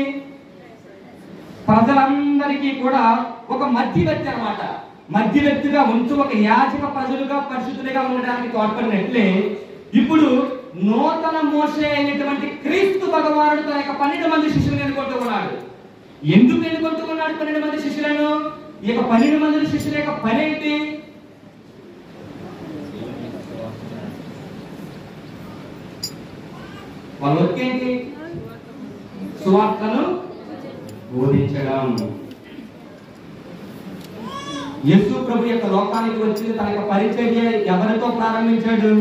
ప్రజలందరికీ కూడా ఒక మధ్యవర్తి అన్నమాట మధ్యవర్తిగా ఉంటూ ఒక యాజక ప్రజలుగా పరిశుద్ధులుగా ఉండడానికి తోడ్పడినట్లే ఇప్పుడు నూతన మోసే అయినటువంటి క్రీస్తు భగవానుడు తన యొక్క పన్నెండు మంది శిష్యులను ఎన్నుకుంటూ ఉన్నాడు ఎందుకు ఎన్నుకుంటూ ఉన్నాడు పన్నెండు మంది శిష్యులను ఈ యొక్క పన్నెండు మంది శిష్యుల యొక్క పని ఏంటి వాళ్ళ వర్క్ ఏంటి సువార్తను బోధించడం యేసు ప్రభు యొక్క లోకానికి వచ్చి తన యొక్క పరిచర్య ఎవరితో ప్రారంభించాడు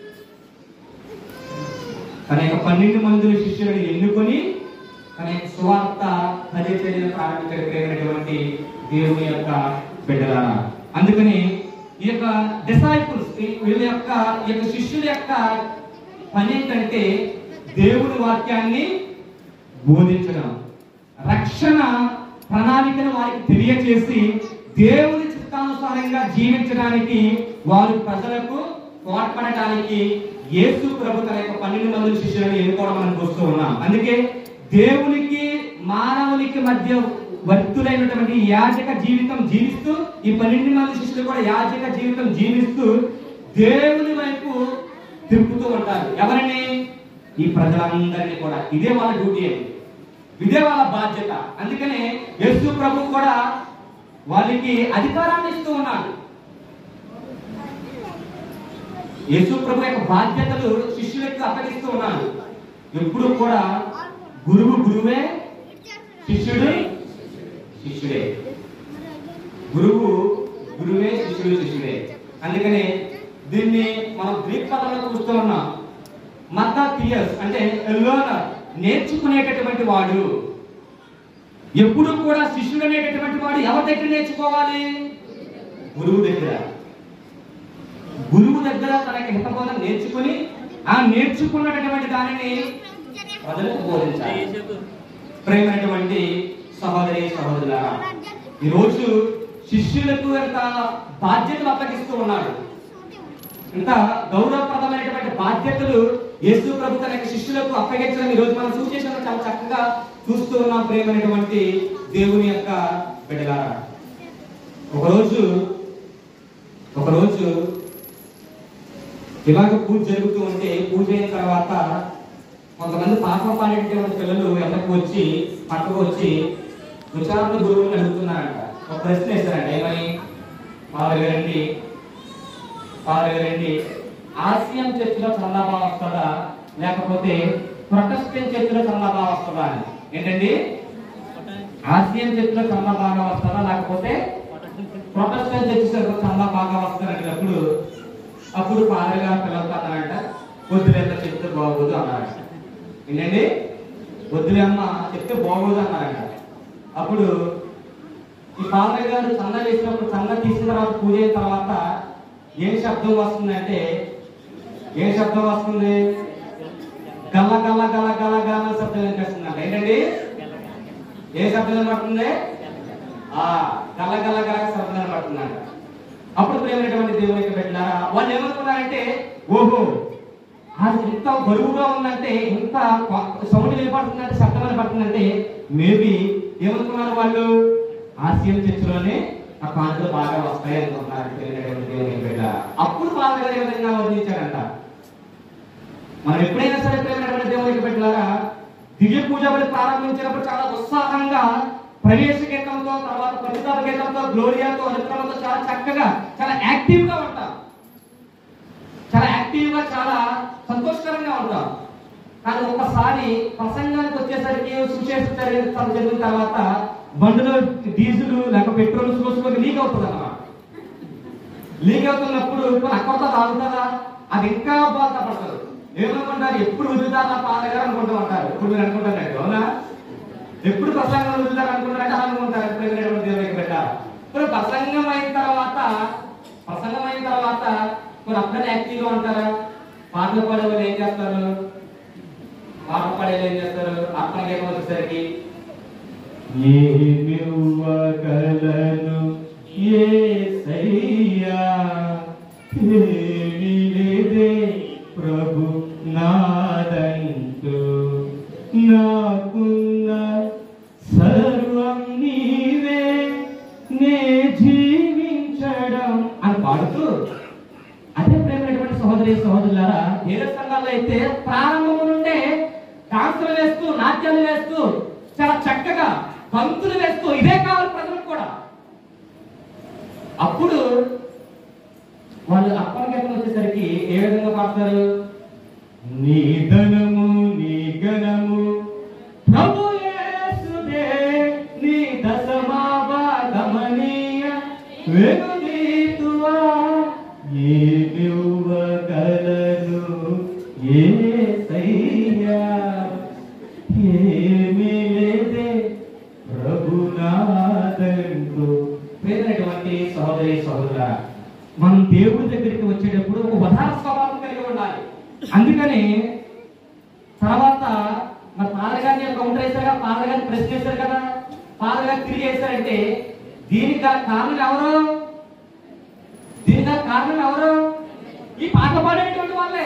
తన యొక్క పన్నెండు మంది శిష్యులను ఎన్నుకొని తన యొక్క సువార్త పరిచర్యను ప్రారంభించగలిగినటువంటి దేవుని యొక్క బిడ్డలారా అందుకని ఈ యొక్క డిసైపుల్స్ వీళ్ళ యొక్క ఈ యొక్క శిష్యుల యొక్క పని ఏంటంటే దేవుని వాక్యాన్ని బోధించడం రక్షణ ప్రణాళికను వారికి తెలియచేసి దేవుని చిత్తానుసారంగా జీవించడానికి వారు ప్రజలకు తోడ్పడటానికి యేసు ప్రభు తన యొక్క పన్నెండు మంది శిష్యులను ఎన్నుకోవడం మనం చూస్తూ ఉన్నాం అందుకే దేవునికి మానవునికి మధ్య వర్తులైనటువంటి యాజక జీవితం జీవిస్తూ ఈ పన్నెండు మంది శిష్యులు కూడా యాజక జీవితం జీవిస్తూ దేవుని వైపు తిప్పుతూ ఉంటారు ఎవరిని ఈ ప్రజలందరినీ కూడా ఇదే వాళ్ళ డ్యూటీ అండి ఇదే వాళ్ళ బాధ్యత అందుకనే యేసు ప్రభు కూడా వాళ్ళకి అధికారాన్ని ఇస్తూ ఉన్నాడు యేసు ప్రభు యొక్క బాధ్యతలు శిష్యులకు అప్పగిస్తూ ఉన్నాడు ఎప్పుడు కూడా గురువు గురువే శిష్యుడు శిష్యుడే గురువు గురువే శిష్యుడు శిష్యుడే అందుకనే దీన్ని మనం గ్రీక్ పదంలో చూస్తూ ఉన్నాం మతాథియస్ అంటే లర్నర్ నేర్చుకునేటటువంటి వాడు ఎప్పుడు కూడా శిష్యుడు అనేటటువంటి వాడు ఎవరి దగ్గర నేర్చుకోవాలి గురువు దగ్గర గురువు దగ్గర తన యొక్క హితబోధన నేర్చుకుని ఆ నేర్చుకున్నటువంటి దానిని ప్రజలకు బోధించాలి ప్రేమైనటువంటి సహోదరి సహోదరులారా ఈరోజు శిష్యులకు ఎంత బాధ్యతలు అప్పగిస్తూ ఉన్నాడు ఇంత గౌరవప్రదమైనటువంటి బాధ్యతలు యేసు ప్రభు తన యొక్క శిష్యులకు అప్పగించడం ఈ రోజు మనం సూచేసిన చాలా చక్కగా చూస్తూ ఉన్నాం ప్రేమైనటువంటి దేవుని యొక్క బిడ్డలారా ఒకరోజు ఒకరోజు ఇలాగ పూజ జరుగుతూ ఉంటే పూజ అయిన తర్వాత కొంతమంది పాపం పాడేటటువంటి పిల్లలు ఎంతకు వచ్చి పక్కకు వచ్చి విచారణ గురువుని అడుగుతున్నారంట ఒక ప్రశ్న వేస్తారంట ఏమని మా దగ్గరండి మా దగ్గరండి ఆసియం చర్చిలో చందాబా వస్తుందా లేకపోతే ప్రొటెస్టెంట్ చర్చిలో చాలా బాగా వస్తుందా అని ఏంటండి ఆసియన్ చర్చిలో చాలా బాగా వస్తుందా లేకపోతే ప్రొటెస్టెంట్ చర్చిలో చాలా బాగా వస్తారంటే అప్పుడు ఫాదర్ గారు పిల్లలతో అన్నారంట వద్దులేమ్మ చెప్తే బాగోదు అన్నారంట ఏంటండి వద్దులేమ్మ చెప్తే బాగోదు అన్నారంట అప్పుడు ఈ ఫాదర్ గారు చంద వేసినప్పుడు చంద తీసిన తర్వాత పూజ అయిన తర్వాత ఏం శబ్దం వస్తుందంటే ఏం శబ్దం వస్తుంది గల్ల గల్ల గల్ల గల్ల గల్ల శబ్దం వినిపిస్తుందంట ఏంటండి ఏ శబ్దం వినపడుతుంది ఆ గల్ల గల్ల గల్ల శబ్దం వినపడుతుందంట అప్పుడు ప్రేమైనటువంటి దేవునికి పెట్టినారా వాళ్ళు ఏమనుకున్నారంటే ఓహో అది ఇంత బరువుగా ఉందంటే ఇంత సౌండ్ వినపడుతుందంటే శబ్దం వినపడుతుందంటే మేబీ ఏమనుకున్నారు వాళ్ళు ఆసియన్ చర్చిలోనే ఆ కాంతులు బాగా వస్తాయి అనుకుంటున్నారు ప్రేమైనటువంటి దేవునికి పెట్టారా అప్పుడు బాగా ఏ విధంగా వర్ణించారంట మనం ఎప్పుడైనా సరే ప్రేమైనటువంటి దేవునికి పెట్టారా దివ్య పూజ బలి ప్రారంభించినప్పుడు చాలా ఉత్సాహంగా ప్రవేశ గీతంతో తర్వాత ప్రతిదాన గీతంతో గ్లోరియాతో అనుక్రమంతో చాలా చక్కగా చాలా యాక్టివ్ గా ఉంటాం చాలా యాక్టివ్ గా చాలా సంతోషకరంగా ఉంటాం కానీ ఒకసారి ప్రసంగానికి వచ్చేసరికి సుశేషం జరిగిన జరిగిన తర్వాత బండిలో డీజిల్ లేక పెట్రోల్ చూసుకొని లీక్ అవుతుంది అన్నమాట లీక్ అవుతున్నప్పుడు ఇప్పుడు అక్కడతో తాగుతారా అది ఇంకా బాధపడతారు ఏమనుకుంటారు ఎప్పుడు వదులుతారా పాదగారు అనుకుంటూ ఉంటారు ఇప్పుడు మీరు అనుకుంటారండి అవునా ఎప్పుడు ప్రసంగం వదులుతారు అనుకుంటారంటే అనుకుంటారు ప్రేమైనటువంటి దేవునికి బిడ్డ ఇప్పుడు ప్రసంగం అయిన తర్వాత ప్రసంగం అయిన తర్వాత మీరు అప్పుడే యాక్టివ్గా ఉంటారా పాటలు పాడే వాళ్ళు ఏం చేస్తారు పాట పాడే వాళ్ళు ఏం చేస్తారు అర్థం గీతం వచ్చేసరికి ఏమివ్వగలను యేసయ్యా ఏమీ లేదే ప్రభు నాదంటూ నాకున్న సర్వం నీవే నే జీవించడం అని పాడుతూ అదే ప్రేమైనటువంటి సహోదరి సహోదరులారా వేరే సంఘాల్లో అయితే ప్రారంభం నుండే డాన్సులు వేస్తూ నాట్యాలు వేస్తూ చాలా చక్కగా బంతులు వేస్తూ ఇదే కావాలి ప్రజలకు కూడా అప్పుడు వాళ్ళు అప్పటికెప్పుడు వచ్చేసరికి ఏ విధంగా పాడతారు నీ ధనము నీ గణము ప్రభు యేసుదే నీ దశమాభాగమనీయ వెనుదీతువా ఏమివ్వగలను యేసయ్యా ఏమీ లేదే ప్రభునాదంటూ ప్రేమైనటువంటి సహోదరి సహోదరుల మనం దేవుడి దగ్గరికి వచ్చేటప్పుడు ఒక వధార స్వభావం కలిగి ఉండాలి అందుకని తర్వాత మరి ఫాదర్ గారిని కౌంటర్ వేశారుగా ఫాదర్ గారిని ప్రశ్న వేశారు కదా ఫాదర్ గారు తిరిగి వేశారంటే దీనికి గల కారణం ఎవరు దీనికి గల కారణం ఎవరు ఈ పాట పాడేటువంటి వాళ్ళే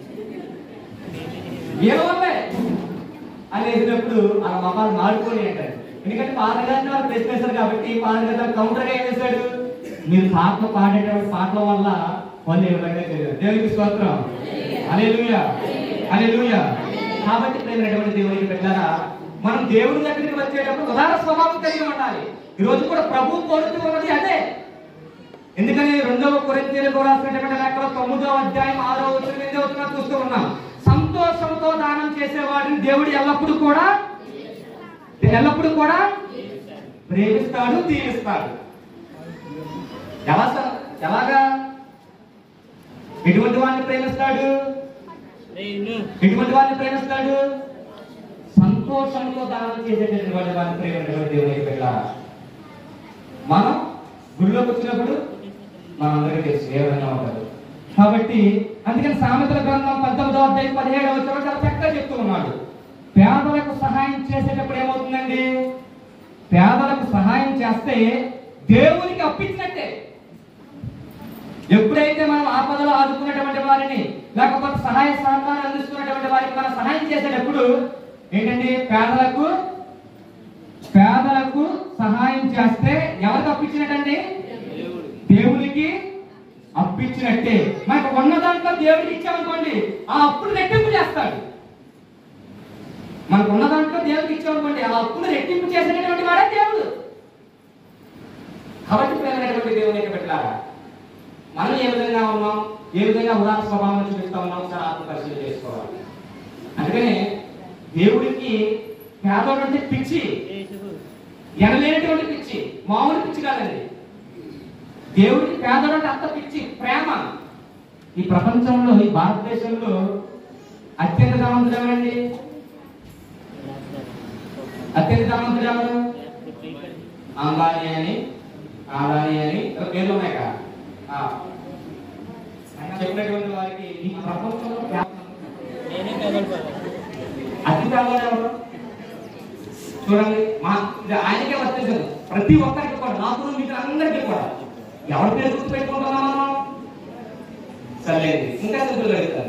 ఏ వాళ్ళే అని వేసినప్పుడు ఆ మమ్మల్ని మాడుకొని అంటారు ఎందుకంటే ఫాదర్ గారిని వాళ్ళు ప్రశ్న వేశారు కాబట్టి ఫాదర్ గారు కౌంటర్ గా ఏం వేశాడు మీరు పాటలు పాడేటువంటి పాటల వల్ల వాళ్ళు ఏ విధంగా తెలియదు దేవునికి స్తోత్రం అలెలుయ అలెలుయ కాబట్టి ప్రేమైనటువంటి దేవునికి పెట్టారా మనం దేవుడి దగ్గరికి వచ్చేటప్పుడు ఉదాహరణ స్వభావం కలిగి ఉండాలి ఈ రోజు కూడా ప్రభు కోరుతూ ఉన్నది అదే ఎందుకని రెండవ కొరింతీలకు రాసినటువంటి లెక్కలో తొమ్మిదో అధ్యాయం ఆరో వచ్చిన ఎనిమిదో వచ్చిన చూస్తూ ఉన్నాం సంతోషంతో దానం చేసేవాడిని దేవుడు ఎల్లప్పుడూ కూడా ఎల్లప్పుడూ కూడా ప్రేమిస్తాడు దీవిస్తాడు ఎలా స- ఎలాగా ఎటువంటి వాడిని ప్రేమిస్తాడు ఎటువంటి వాడిని ప్రేమిస్తాడు సంతోషంతో దానం చేసేటటువంటి వాడిని వాడిని ప్రేమించడం దేవునికి పెట్టాలి మనం గుడిలోకి వచ్చినప్పుడు మనందరికీ తెలుసు ఏ విధంగా ఉంటారు కాబట్టి అందుకని సామెతల గ్రంథం పంతొమ్మిదో అధ్యాయం పదిహేడవ వచనం చాలా చక్కగా చెప్తూ ఉన్నాడు పేదలకు సహాయం చేసేటప్పుడు ఏమవుతుందండి పేదలకు సహాయం చేస్తే దేవునికి అప్పించినట్టే ఎప్పుడైతే మనం ఆపదలో ఆదుకున్నటువంటి వారిని లేకపోతే సహాయ సహకారం అందిస్తున్నటువంటి వారికి మనం సహాయం చేసేటప్పుడు ఏంటండి పేదలకు పేదలకు సహాయం చేస్తే ఎవరికి అప్పించినట్టండి దేవునికి అప్పించినట్టే మనకు ఉన్న దాంట్లో దేవుడికి ఇచ్చామనుకోండి ఆ అప్పులు రెట్టింపు చేస్తాడు మనకు ఉన్న దాంట్లో దేవుడికి ఇచ్చామనుకోండి ఆ అప్పులు రెట్టింపు చేసేటటువంటి వాడే దేవుడు కాబట్టి ప్రేమైనటువంటి దేవునికి పెట్టారా మనం ఏ విధంగా ఉన్నాం ఏ విధంగా ఉదాహరణ స్వభావం చూపిస్తా ఉన్నాం ఒకసారి ఆత్మ పరిశీలన చేసుకోవాలి అందుకని దేవుడికి పేదోడు అంటే పిచ్చి ఎనలేనటువంటి పిచ్చి మామూలు పిచ్చి కాదండి దేవుడికి పేదోడు అంటే అంత పిచ్చి ప్రేమ ఈ ప్రపంచంలో ఈ భారతదేశంలో అత్యంత ధనవంతుడు ఎవరండి అత్యంత ధనవంతుడు ఎవరు అంబానీ అని ఆదాని అని ఇలా పేర్లు ఉన్నాయి కదా ఆ. ఆయన చెప్పినటువంటి వారికి ఈ ప్రపంచంలో ప్రేమ అతి పేదవాడు ఎవరు చూడండి మా ఇది ఆయనకే వర్తించదు ప్రతి ఒక్కరికి కూడా నాకు మీకు అందరికీ కూడా ఎవరి పేరు గుర్తు పెట్టుకుంటున్నాం మనం సరే ఇంకా సింపుల్ అడుగుతారు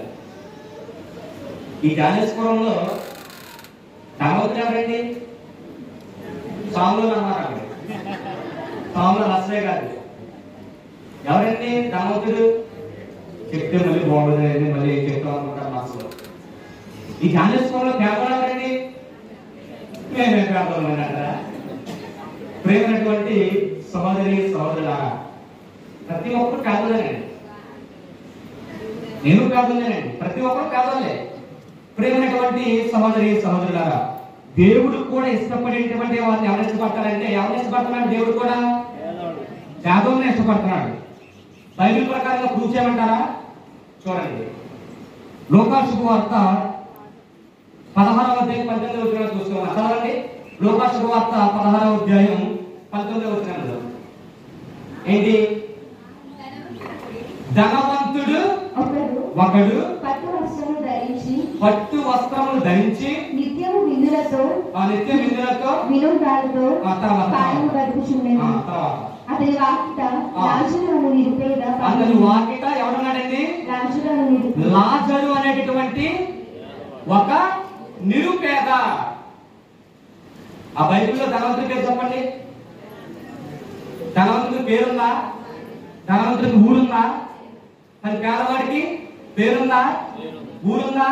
ఈ జానేశ్వరంలో ధనవంతుడు ఎవరండి స్వాములు అన్నారు స్వాములు నష్టమే కాదు ఎవరండి ధనవంతుడు చెప్తే మళ్ళీ బాగుండదు మళ్ళీ ఏం చెప్తాం అనుకుంటారు మనసులో ఈ జ్ఞానేశ్వరంలో పేదవాడు ఎవరండి మేమే పేదవాళ్ళం అంటారా ప్రేమైనటువంటి సహోదరి సహోదరులారా ప్రతి ఒక్కరు పేదలేనండి నేను పేదలేనండి ప్రతి ఒక్కరు పేదలే ప్రేమైనటువంటి సహోదరి సహోదరులారా దేవుడు కూడా ఇష్టపడేటువంటి వారిని ఎవరు ఇష్టపడతారంటే ఎవరు ఇష్టపడుతున్నాడు దేవుడు కూడా పేదోళ్ళని ఇష్టపడుతున్నాడు బైబిల్ ప్రకారంగా ప్రూవ్ చేయమంటారా చూడండి లోకాశుభ వార్త పదహారవ అధ్యాయం పద్దెనిమిది వచ్చిన చూస్తున్నాం చదవండి లోకాశుభ వార్త పదహారవ అధ్యాయం పంతొమ్మిది వచ్చిన ఏంటి ధనవంతుడు ఒకడు ఒకడు పట్టు వస్త్రము ధరించి పట్టు వస్త్రములు ధరించి నిత్యము విందులతో ఆ నిత్య విందులతో వినోదాలతో ఆ తర్వాత కాయము ఆ గడుపుచుండెను తర్వాత అతని వాకిట ఆ. రాజులను నిరుపేద అతను వాకిట ఎవడున్నాడండి రాజులను నిరుపేద లాజరు అనేటటువంటి ఒక నిరుపేద ఆ బైబిల్లో ధనవంతుడి పేరు చెప్పండి ధనవంతుడి పేరుందా ధనవంతుడికి ఊరుందా మరి పేదవాడికి పేరుందా ఊరుందా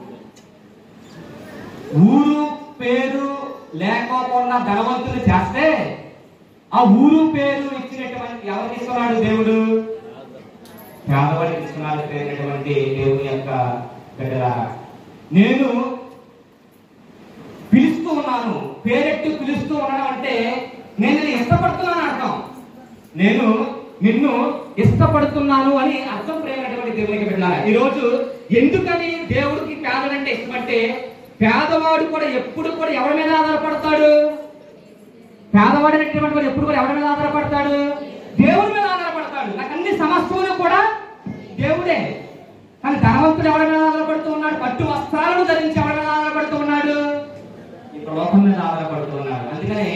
ఊరు పేరు లేకపోకుండా ధనవంతుని చేస్తే ఆ ఊరు పేరు ఇచ్చినటువంటి ఎవరికి ఇస్తున్నాడు దేవుడు పేదవాడికి ఇస్తున్నాడు పేరునటువంటి దేవుని యొక్క బిడ్డలారా నేను పిలుస్తూ ఉన్నాను పేరెట్టి పిలుస్తూ ఉండడం అంటే నేను నిన్ను ఇష్టపడుతున్నాను అర్థం నేను నిన్ను ఇష్టపడుతున్నాను అని అర్థం ప్రేమైనటువంటి దేవునికి బిడ్డలారా ఈ రోజు ఎందుకని దేవుడికి పేదలంటే ఇష్టపడితే పేదవాడు కూడా ఎప్పుడు కూడా ఎవరి మీద ఆధారపడతాడు పేదవాడు అనేటువంటి వాడు ఎప్పుడు కూడా ఎవరి మీద ఆధారపడతాడు దేవుడి మీద ఆధారపడతాడు నాకు అన్ని సమస్యలు కూడా దేవుడే కానీ ధనవంతుడు ఎవరి మీద ఆధారపడుతూ ఉన్నాడు పట్టు వస్త్రాలను ధరించి ఎవరి మీద ఆధారపడుతూ ఉన్నాడు ఈ లోకం మీద ఆధారపడుతూ ఉన్నాడు అందుకనే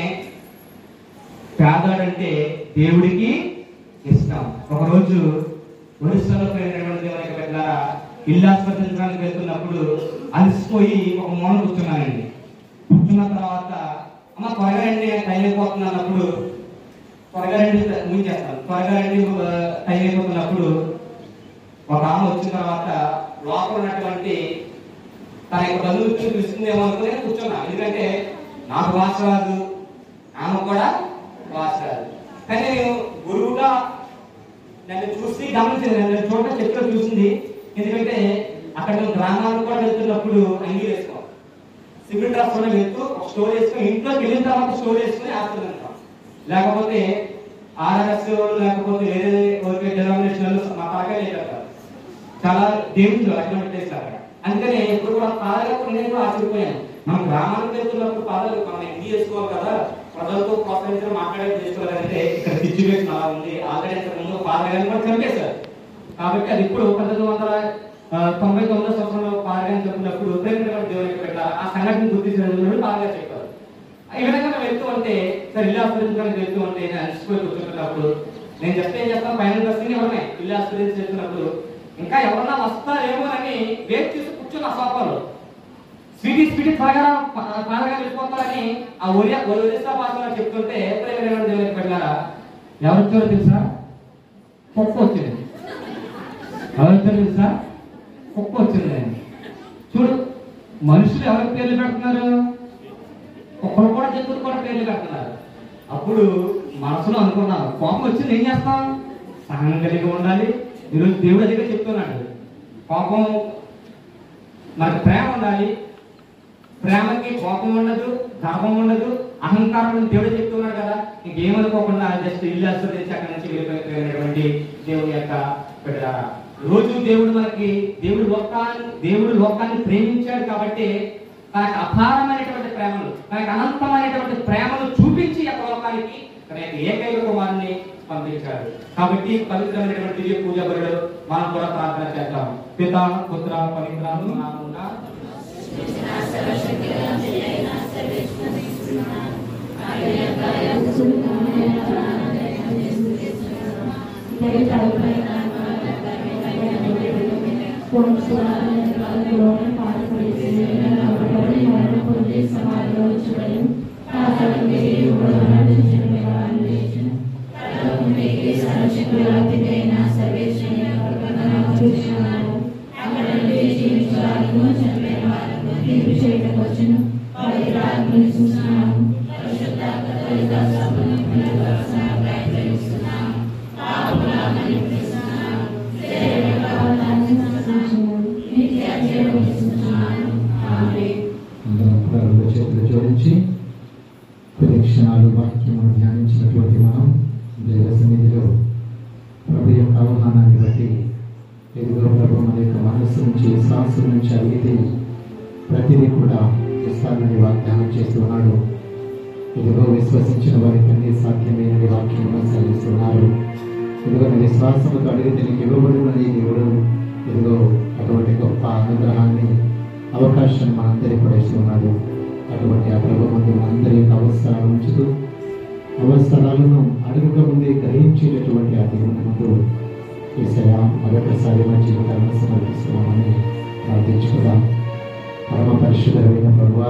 పేదవాడంటే దేవుడికి ఇష్టం ఒకరోజు ఒరిస్సాలో పెరిగినటువంటి దేవునికి పెట్టారా ఇల్లు ఆస్పత్రించడానికి వెళ్తున్నప్పుడు అలసిపోయి ఒక మూల కూర్చున్నానండి కూర్చున్న తర్వాత అమ్మ త్వరగా రండి టైం అయిపోతుంది అన్నప్పుడు త్వరగా రండి ఊహించేస్తాను త్వరగా రండి ఆ, టైం అయిపోతున్నప్పుడు ఒక ఆమె వచ్చిన తర్వాత లోపల ఉన్నటువంటి తన యొక్క బంధువులు పిలుస్తుందేమో అనుకుని నేను కూర్చున్నా ఎందుకంటే నాకు భాష రాదు ఆమె కూడా భాష రాదు కానీ నేను గురువుగా నన్ను చూసి గమనించింది నన్ను చూడటం చెట్టులో చూసింది ఎందుకంటే అక్కడ మేము గ్రామాలకు కూడా వెళ్తున్నప్పుడు అంగీ వేసుకోం సివిల్ డ్రెస్ కూడా వెళ్తూ ఒక స్టోర్ వేసుకుని ఇంట్లోకి వెళ్ళిన తర్వాత స్టోర్ వేసుకుని ఆస్తులు వెళ్తాం లేకపోతే ఆర్ఎస్ లేకపోతే వేరే ఓకే డినామినేషన్ మా తాకే లేదు చాలా డేంజర్ అటువంటి ప్లేస్ అక్కడ అందుకని ఇప్పుడు కూడా పాదయాత్ర నేను కూడా ఆశ్చర్యపోయాను మనం గ్రామానికి వెళ్తున్నప్పుడు పాదాలు మనం ఎండి చేసుకోవాలి కదా ప్రజలతో ప్రోత్సహించడం మాట్లాడే చేసుకోవాలంటే ఇక్కడ సిచ్యువేషన్ అలా ఉంది ఆల్రెడీ ఇంతకు ముందు పాదయాత్ర కూడా చంపేశారు కాబట్టి అది ఇప్పుడు పంతొమ్మిది వందల ఆ, తొంభై తొమ్మిదో సంవత్సరంలో పాదయాత్ర చెప్పినప్పుడు ప్రేమించడం దేవునికి పెట్టారు ఆ సంఘటన గుర్తించిన రోజులు పాదయాత్ర చెప్పారు ఈ విధంగా మేము వెళ్తూ ఉంటే సరే ఇల్లు ఆస్పత్రించడానికి వెళ్తూ ఉంటే నేను అలసిపోయి కూర్చుంటున్నప్పుడు నేను చెప్తే ఏం చేస్తాను ఫైనల్ బస్సుని ఎవరినాయి ఇల్లు ఆస్పత్రించి వెళ్తున్నప్పుడు ఇంకా ఎవరన్నా వస్తారేమో అని వెయిట్ చేసి కూర్చున్న సోఫాలో స్వీటీ స్వీటీ త్వరగా ప- త్వరగా వెళ్ళిపోతారని ఆ ఒరియా ఒరిస్సా భాషలో చెప్తుంటే ప్రేమ దేవునికి వెళ్ళారా ఎవరు వచ్చారో తెలుసా కుక్క వచ్చింది ఎవరు వచ్చారో తెలుసా కుక్క వచ్చింది చూడు మనుషులు ఎవరికి పేర్లు పెడుతున్నారు ఒక్కరు కూడా జంతువులు కూడా పేర్లు పెడుతున్నారు అప్పుడు మనసులో అనుకున్నాను కోపం వచ్చింది ఏం చేస్తాం సహనం కలిగి ఉండాలి ఈరోజు దేవుడు అదిగా చెప్తున్నాడు కోపం మనకు ప్రేమ ఉండాలి ప్రేమకి కోపం ఉండదు గర్వం ఉండదు అహంకారం ఉండదు. దేవుడు చెప్తున్నాడు కదా ఇంకేమనుకోకుండా జస్ట్ ఇల్లు అసలు తెచ్చి అక్కడి నుంచి వెళ్ళిపోయినటువంటి దేవుని యొక్క బిడ్డలారా. రోజు దేవుడు మనకి దేవుడు లోకాన్ని దేవుడు లోకాన్ని ప్రేమించాడు కాబట్టి తనకు అపారమైనటువంటి ప్రేమను తనకు అనంతమైనటువంటి ప్రేమను చూపించి యొక్క లోకానికి తన యొక్క ఏకైక కుమారుని పంపించాడు కాబట్టి పవిత్రమైనటువంటి దివ్య పూజ బలిలో మనం కూడా ప్రార్థన చేద్దాం పిత పుత్ర పవిత్రాత్మ నామమున అందరం కూడా రెండు చేతులు జోడించి కొద్ది క్షణాలు వాక్యమును ధ్యానించినటువంటి మనం దేవ సన్నిధిలో ప్రభు యొక్క ఆహ్వానాన్ని బట్టి ఎదుగో ప్రభు మన యొక్క మనస్సు నుంచి శ్వాస నుంచి అడిగితే ప్రతిదీ కూడా ఇస్తానని వాగ్దానం చేస్తున్నాడు ఇదిగో విశ్వసించిన వారికి అన్ని సాధ్యమైనది వాక్యమును సెలవిస్తున్నారు ఇదిగో నీ విశ్వాసముతో అడిగితే నీకు ఇవ్వబడినది దేవుడు ఇదిగో అటువంటి గొప్ప అనుగ్రహాన్ని అవకాశాన్ని మనందరికీ కూడా ఇస్తున్నాడు అటువంటి ఆ ప్రభు మంది మనందరి యొక్క అవసరాలు ఉంచుతూ అవసరాలను అడుగుక ముందే గ్రహించేటటువంటి ఆ దేవుని ముందు ఈసయ మరొకసారి మా జీవితాలను సమర్పిస్తున్నామని ప్రార్థించుకుందాం పరమ పరిశుద్ధమైన ప్రభు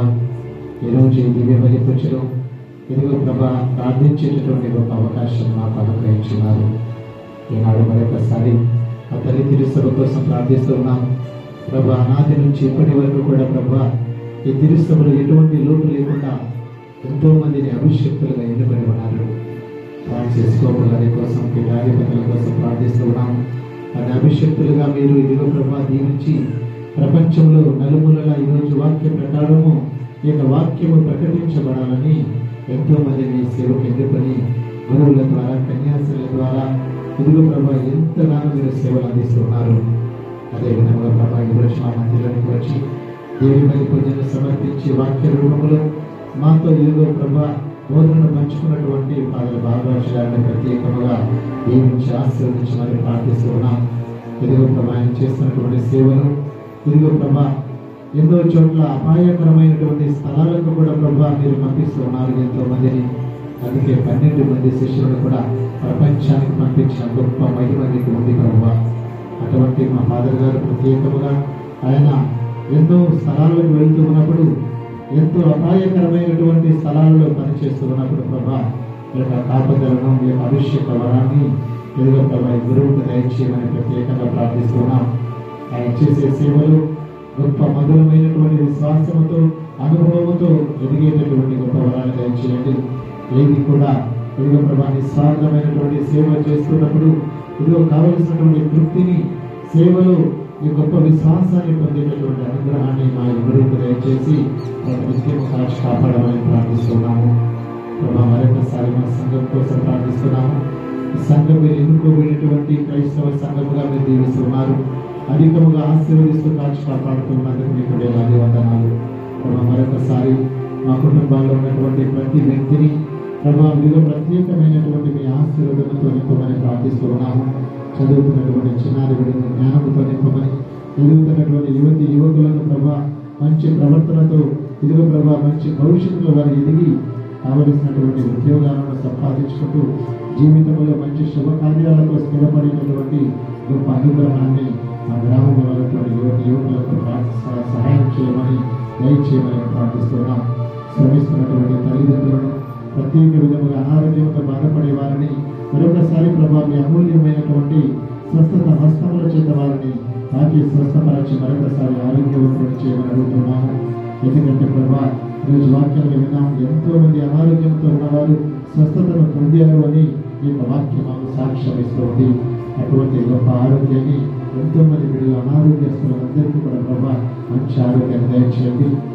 ఈరోజు ఈ దివ్య బలి పూజలో ఇదిగో ప్రభా ప్రార్థించేటటువంటి గొప్ప అవకాశం మాకు అనుగ్రహించున్నారు ఈనాడు మరొకసారి ఆ తల్లి తిరుసభ కోసం ప్రార్థిస్తున్నాం ప్రభా అనాది నుంచి ఇప్పటి వరకు కూడా ప్రభా ఈ తిరుసభలో ఎటువంటి లోటు లేకుండా ఎంతో మందిని అభిషక్తులుగా ఎన్నుకొని ఉన్నారు ఫ్రాన్సిస్ కోపు గారి కోసం పీఠాధిపతుల కోసం ప్రార్థిస్తున్నాం అది అభిషక్తులుగా మీరు ఇదిగో ప్రభా దీవించి ప్రపంచంలో నలుమూలలా ఈరోజు వాక్య ప్రకారము ఈ యొక్క వాక్యము ప్రకటించబడాలని ఎంతో మందిని సేవకు ఎన్నుకొని గురువుల ద్వారా కన్యాసుల ద్వారా ఇదిగో ప్రభా ఎంతగానో మీరు సేవలు అందిస్తున్నారు అదే విధంగా ప్రభా ఈరోజు మా మందిరానికి వచ్చి దేవుని పది పూజను సమర్పించి వాక్య రూపంలో మాతో ఇదిగో ప్రభా బోధనను పంచుకున్నటువంటి పాదల బాలరాజు గారిని ప్రత్యేకంగా దీవించి ఆశీర్వదించి మరి ప్రార్థిస్తున్నాం ఇదిగో ప్రభా ఆయన చేస్తున్నటువంటి సేవలు ఇదిగో ప్రభా ఎన్నో చోట్ల అపాయకరమైనటువంటి స్థలాలకు కూడా ప్రభా మీరు పంపిస్తున్నారు ఎంతో మందిని అందుకే పన్నెండు మంది శిష్యులను కూడా ప్రపంచానికి పంపించిన గొప్ప మహిమ నీకు ఉంది ప్రభా అటువంటి మా ఫాదర్ గారు ప్రత్యేకముగా ఆయన ఎన్నో స్థలాలకు వెళ్తూ ఉన్నప్పుడు ఎంతో అపాయకరమైనటువంటి స్థలాల్లో పనిచేస్తూ ఉన్నప్పుడు ప్రభా ఈ యొక్క కాపదలను ఈ యొక్క అభిషేక వరాన్ని ఎదుగు ప్రభా ఈ గురువుకు దయచేయమని ప్రత్యేకంగా ప్రార్థిస్తున్నాం ఆయన చేసే సేవలు గొప్ప మధురమైనటువంటి విశ్వాసముతో అనుభవముతో ఎదిగేటటువంటి గొప్ప వరాన్ని దయచేయండి ఏది కూడా ఇదిగో ప్రభా నిస్వార్థమైనటువంటి సేవ చేస్తున్నప్పుడు ఇదిగో కావలసినటువంటి తృప్తిని సేవలో ఈ గొప్ప విశ్వాసాన్ని పొందేటటువంటి అనుగ్రహాన్ని మా గురువుకు దయచేసి ప్రతి నిత్యము కాచి కాపాడమని ప్రార్థిస్తున్నాము ప్రభా మరొకసారి మా సంఘం కోసం ప్రార్థిస్తున్నాము ఈ సంఘం మీరు ఎన్నుకోబడినటువంటి క్రైస్తవ సంఘముగా మీరు దీవిస్తున్నారు అధికముగా ఆశీర్వదిస్తూ కాచి కాపాడుతున్నందుకు మీకు వేలాది వందనాలు ప్రభా మరొకసారి మా కుటుంబాల్లో ఉన్నటువంటి ప్రతి వ్యక్తిని ప్రభా మీరు ప్రత్యేకమైనటువంటి మీ ఆశీర్వాదంతో నింపమని ప్రార్థిస్తున్నాము చదువుతున్నటువంటి చిన్నారి బిడ్డను జ్ఞానంతో నింపమని ఎదుగుతున్నటువంటి యువతి యువకులను ప్రభా మంచి ప్రవర్తనతో ఇదిగో ప్రభా మంచి భవిష్యత్తులో వారు ఎదిగి కావలసినటువంటి ఉద్యోగాలను సంపాదించుకుంటూ జీవితంలో మంచి శుభకార్యాలతో స్థిరపడినటువంటి గొప్ప అనుగ్రహాన్ని మా గ్రామంలో ఉన్నటువంటి యువతి యువకులకు సహ- సహాయం చేయమని దయచేయమని ప్రార్థిస్తున్నాం శ్రమిస్తున్నటువంటి తల్లిదండ్రులను ప్రత్యేక విధముగా అనారోగ్యంతో బాధపడే వారిని మరొకసారి ప్రభా మీ అమూల్యమైనటువంటి స్వస్థత హస్తముల చేత వారిని తాకి స్వస్థపరచి మరొకసారి ఆరోగ్యవంతులను చేయమని అడుగుతున్నాము ఎందుకంటే ప్రభా ఈరోజు వాక్యాలు విన్నాం ఎంతో మంది అనారోగ్యంతో ఉన్నవారు స్వస్థతను పొందారు అని ఈ యొక్క వాక్యం మాకు సాక్ష్యం ఇస్తుంది అటువంటి గొప్ప ఆరోగ్యాన్ని ఎంతో మంది వీళ్ళు అనారోగ్యస్తులందరికీ కూడా ప్రభా మంచి ఆరోగ్యాన్ని దయచేయండి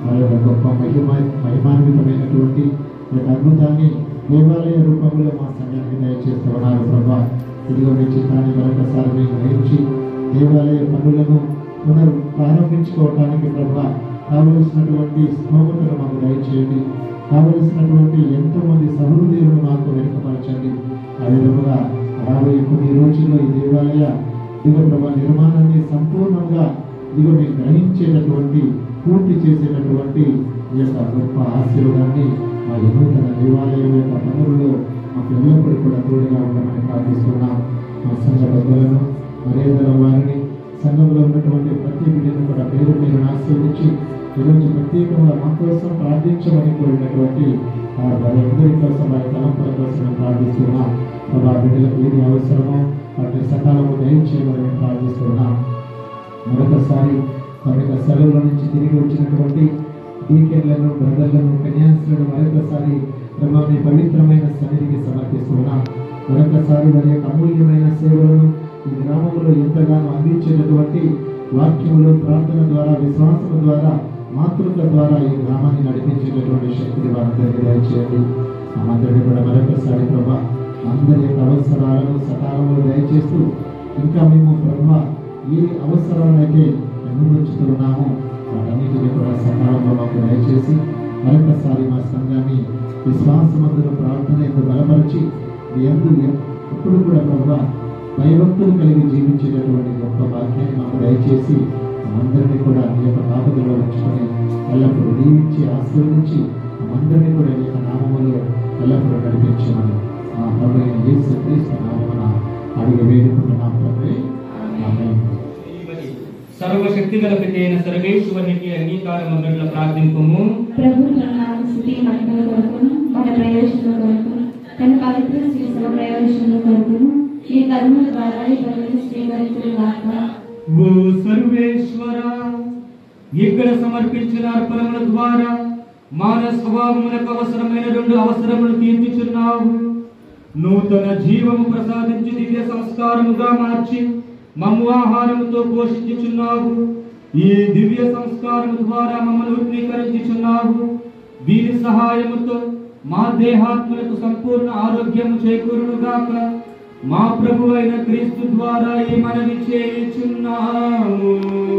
మరి యొక్క గొప్ప మహిమ మహిమాన్వితమైనటువంటి ఈ యొక్క అద్భుతాన్ని దేవాలయ రూపంలో మా సంఘానికి దయచేస్తూ ఉన్నారు ప్రభా ఇదిగో మీ చిత్రాన్ని మరొకసారి మేము గ్రహించి దేవాలయ పనులను పునర్ ప్రారంభించుకోవటానికి ప్రభా కావలసినటువంటి స్తోమతను మాకు దయచేయండి కావలసినటువంటి ఎంతో మంది సహృదయులను మాకు వెనుకపరచండి ఆ విధముగా రాబోయే కొన్ని రోజుల్లో ఈ దేవాలయ దిగ ప్రభా నిర్మాణాన్ని సంపూర్ణంగా ఇదిగో మేము గ్రహించేటటువంటి పూర్తి చేసేటటువంటి ఈ యొక్క గొప్ప ఆశీర్వాదాన్ని మా నూతన దేవాలయం యొక్క పనులలో మాకు ఎల్లప్పుడూ కూడా తోడుగా ఉండమని ప్రార్థిస్తున్నాం మా సంఘ పెద్దలను మర్యాదల వారిని సంఘంలో ఉన్నటువంటి ప్రతి బిడ్డను కూడా పేరు మీరు ఆశీర్వదించి ఈరోజు ప్రత్యేకంగా మా కోసం ప్రార్థించమని కోరినటువంటి ఆ వారందరి కోసం వారి తలంపుల కోసం మేము ప్రార్థిస్తున్నాం ప్రభా బిడ్డలకు ఏది అవసరమో వాటిని సకాలంలో దయచేయమని మేము ప్రార్థిస్తున్నాం మరొకసారి వారి యొక్క సెలవుల నుంచి తిరిగి వచ్చినటువంటి డీకెన్లను బ్రదర్లను కన్యాసులను మరొకసారి ప్రభావ మీ పవిత్రమైన సన్నిధికి సమర్పిస్తున్నాం మరొకసారి వారి యొక్క అమూల్యమైన సేవలను ఈ గ్రామంలో ఎంతగానో అందించేటటువంటి వాక్యములు ప్రార్థన ద్వారా విశ్వాసము ద్వారా మాతృత్వ ద్వారా ఈ గ్రామాన్ని నడిపించేటటువంటి శక్తిని వారందరికీ దయచేయండి మనందరినీ కూడా మరొకసారి ప్రభా అందరి యొక్క అవసరాలను సకాలంలో దయచేస్తూ ఇంకా మేము ప్రభా ఏ అవసరాలైతే ఎన్నుంచుతున్నామో వాటన్నిటిని కూడా సకాలంలో మాకు దయచేసి మరొకసారి మా సంఘాన్ని విశ్వాసమందును ప్రార్థన ఎందు బలపరిచి మీ అందు ఎప్పుడు కూడా ప్రభా భయభక్తులు కలిగి జీవించేటటువంటి గొప్ప వాక్యాన్ని మాకు దయచేసి అందరినీ కూడా మీ యొక్క బాధలో ఉంచుకొని ఎల్లప్పుడూ దీవించి ఆశీర్వదించి అందరినీ కూడా మీ యొక్క నామములో ఎల్లప్పుడూ నడిపించమని మా ప్రభు యేసు క్రీస్తు నామమున అడిగి వేడుకుంటున్నాం తండ్రి ఆమేన్ సర్వశక్తి గల అయిన సర్వేశ్వరునికి అంగీకారం అన్నట్లు ప్రార్థింపము ప్రభు నామ స్థుతి మహిమల కొరకును మన ప్రయోజనం కొరకును తన పవిత్ర శిశువ ప్రయోజనం కొరకును ఈ కర్మల ద్వారా ఈ పనులు స్వీకరించును గాక ఓ సర్వేశ్వర ఇక్కడ సమర్పించిన అర్పణముల ద్వారా మానవ స్వభావములకు అవసరమైన రెండు అవసరములు తీర్చుచున్నావు నూతన జీవము ప్రసాదించి దివ్య సంస్కారముగా మార్చి మమ్ము ఆహారముతో పోషించుచున్నావు ఈ దివ్య సంస్కారము ద్వారా మమ్మల్ని ఉత్నీకరించుచున్నావు వీరి సహాయముతో మా దేహాత్మలకు సంపూర్ణ ఆరోగ్యము చేకూరునుగాక మా ప్రభు అయిన క్రీస్తు ద్వారా ఈ మనవి చేయుచున్నాము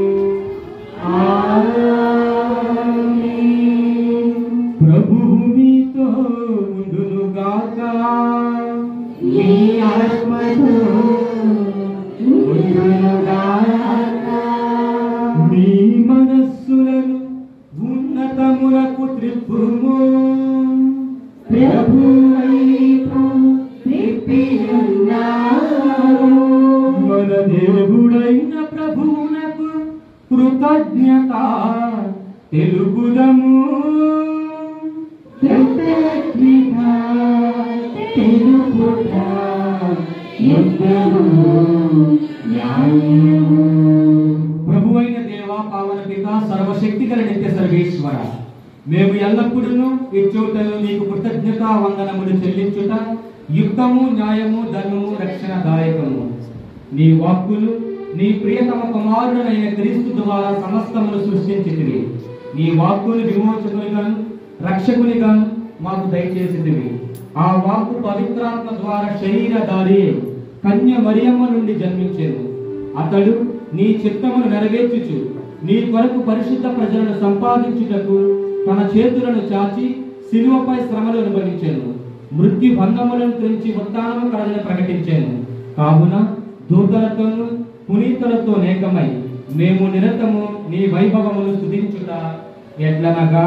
ప్రభువు మీతో ఉండునుగాక మీ ఆత్మతో మీ మనస్సులను ఉన్నతములకు త్రిప్పుము ప్రభు వైపు త్రిప్పియున్నావు. మన దేవుడైన ప్రభువునకు కృతజ్ఞత తెలుపుదము కృతజ్ఞత తెలుపుట యుద్ధము న్యాయము. ప్రభు అయిన దేవ పావన పిత సర్వశక్తి గల నిత్య సర్వేశ్వర మేము ఎల్లప్పుడూ ఇచ్చోటను నీకు కృతజ్ఞత వందనములు చెల్లించుట యుక్తము న్యాయము ధర్మము రక్షణదాయకము నీ వాక్కులు నీ ప్రియతమ కుమారుడైన క్రీస్తు ద్వారా సమస్తమును సృష్టించితివి నీ వాక్కులు విమోచకునిగాను రక్షకునిగాను మాకు దయచేసితివి ఆ వాక్కు పవిత్రాత్మ ద్వారా శరీరధారి కన్య మరియమ్మ నుండి జన్మించెను అతడు నీ చిత్తమును నెరవేర్చుచు నీ కొరకు పరిశుద్ధ ప్రజలను సంపాదించుటకు తన చేతులను చాచి శిలువపై శ్రమలు అనుభవించాను మృత్యు భంగములను తెంచి ఉత్తానము కలదని ప్రకటించాను కావున దూతలతోనూ పునీతులతో నేకమై మేము నిరతము నీ వైభవమును స్తుతించుట ఎట్లనగా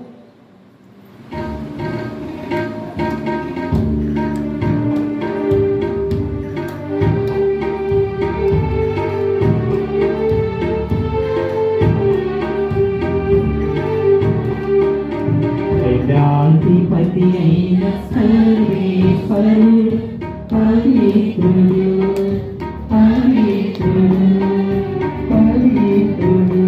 వేదాధిపతి అయిన సర్వేశ్వరుడు పవిత్రుడు పవిత్రుడు పవిత్రుడు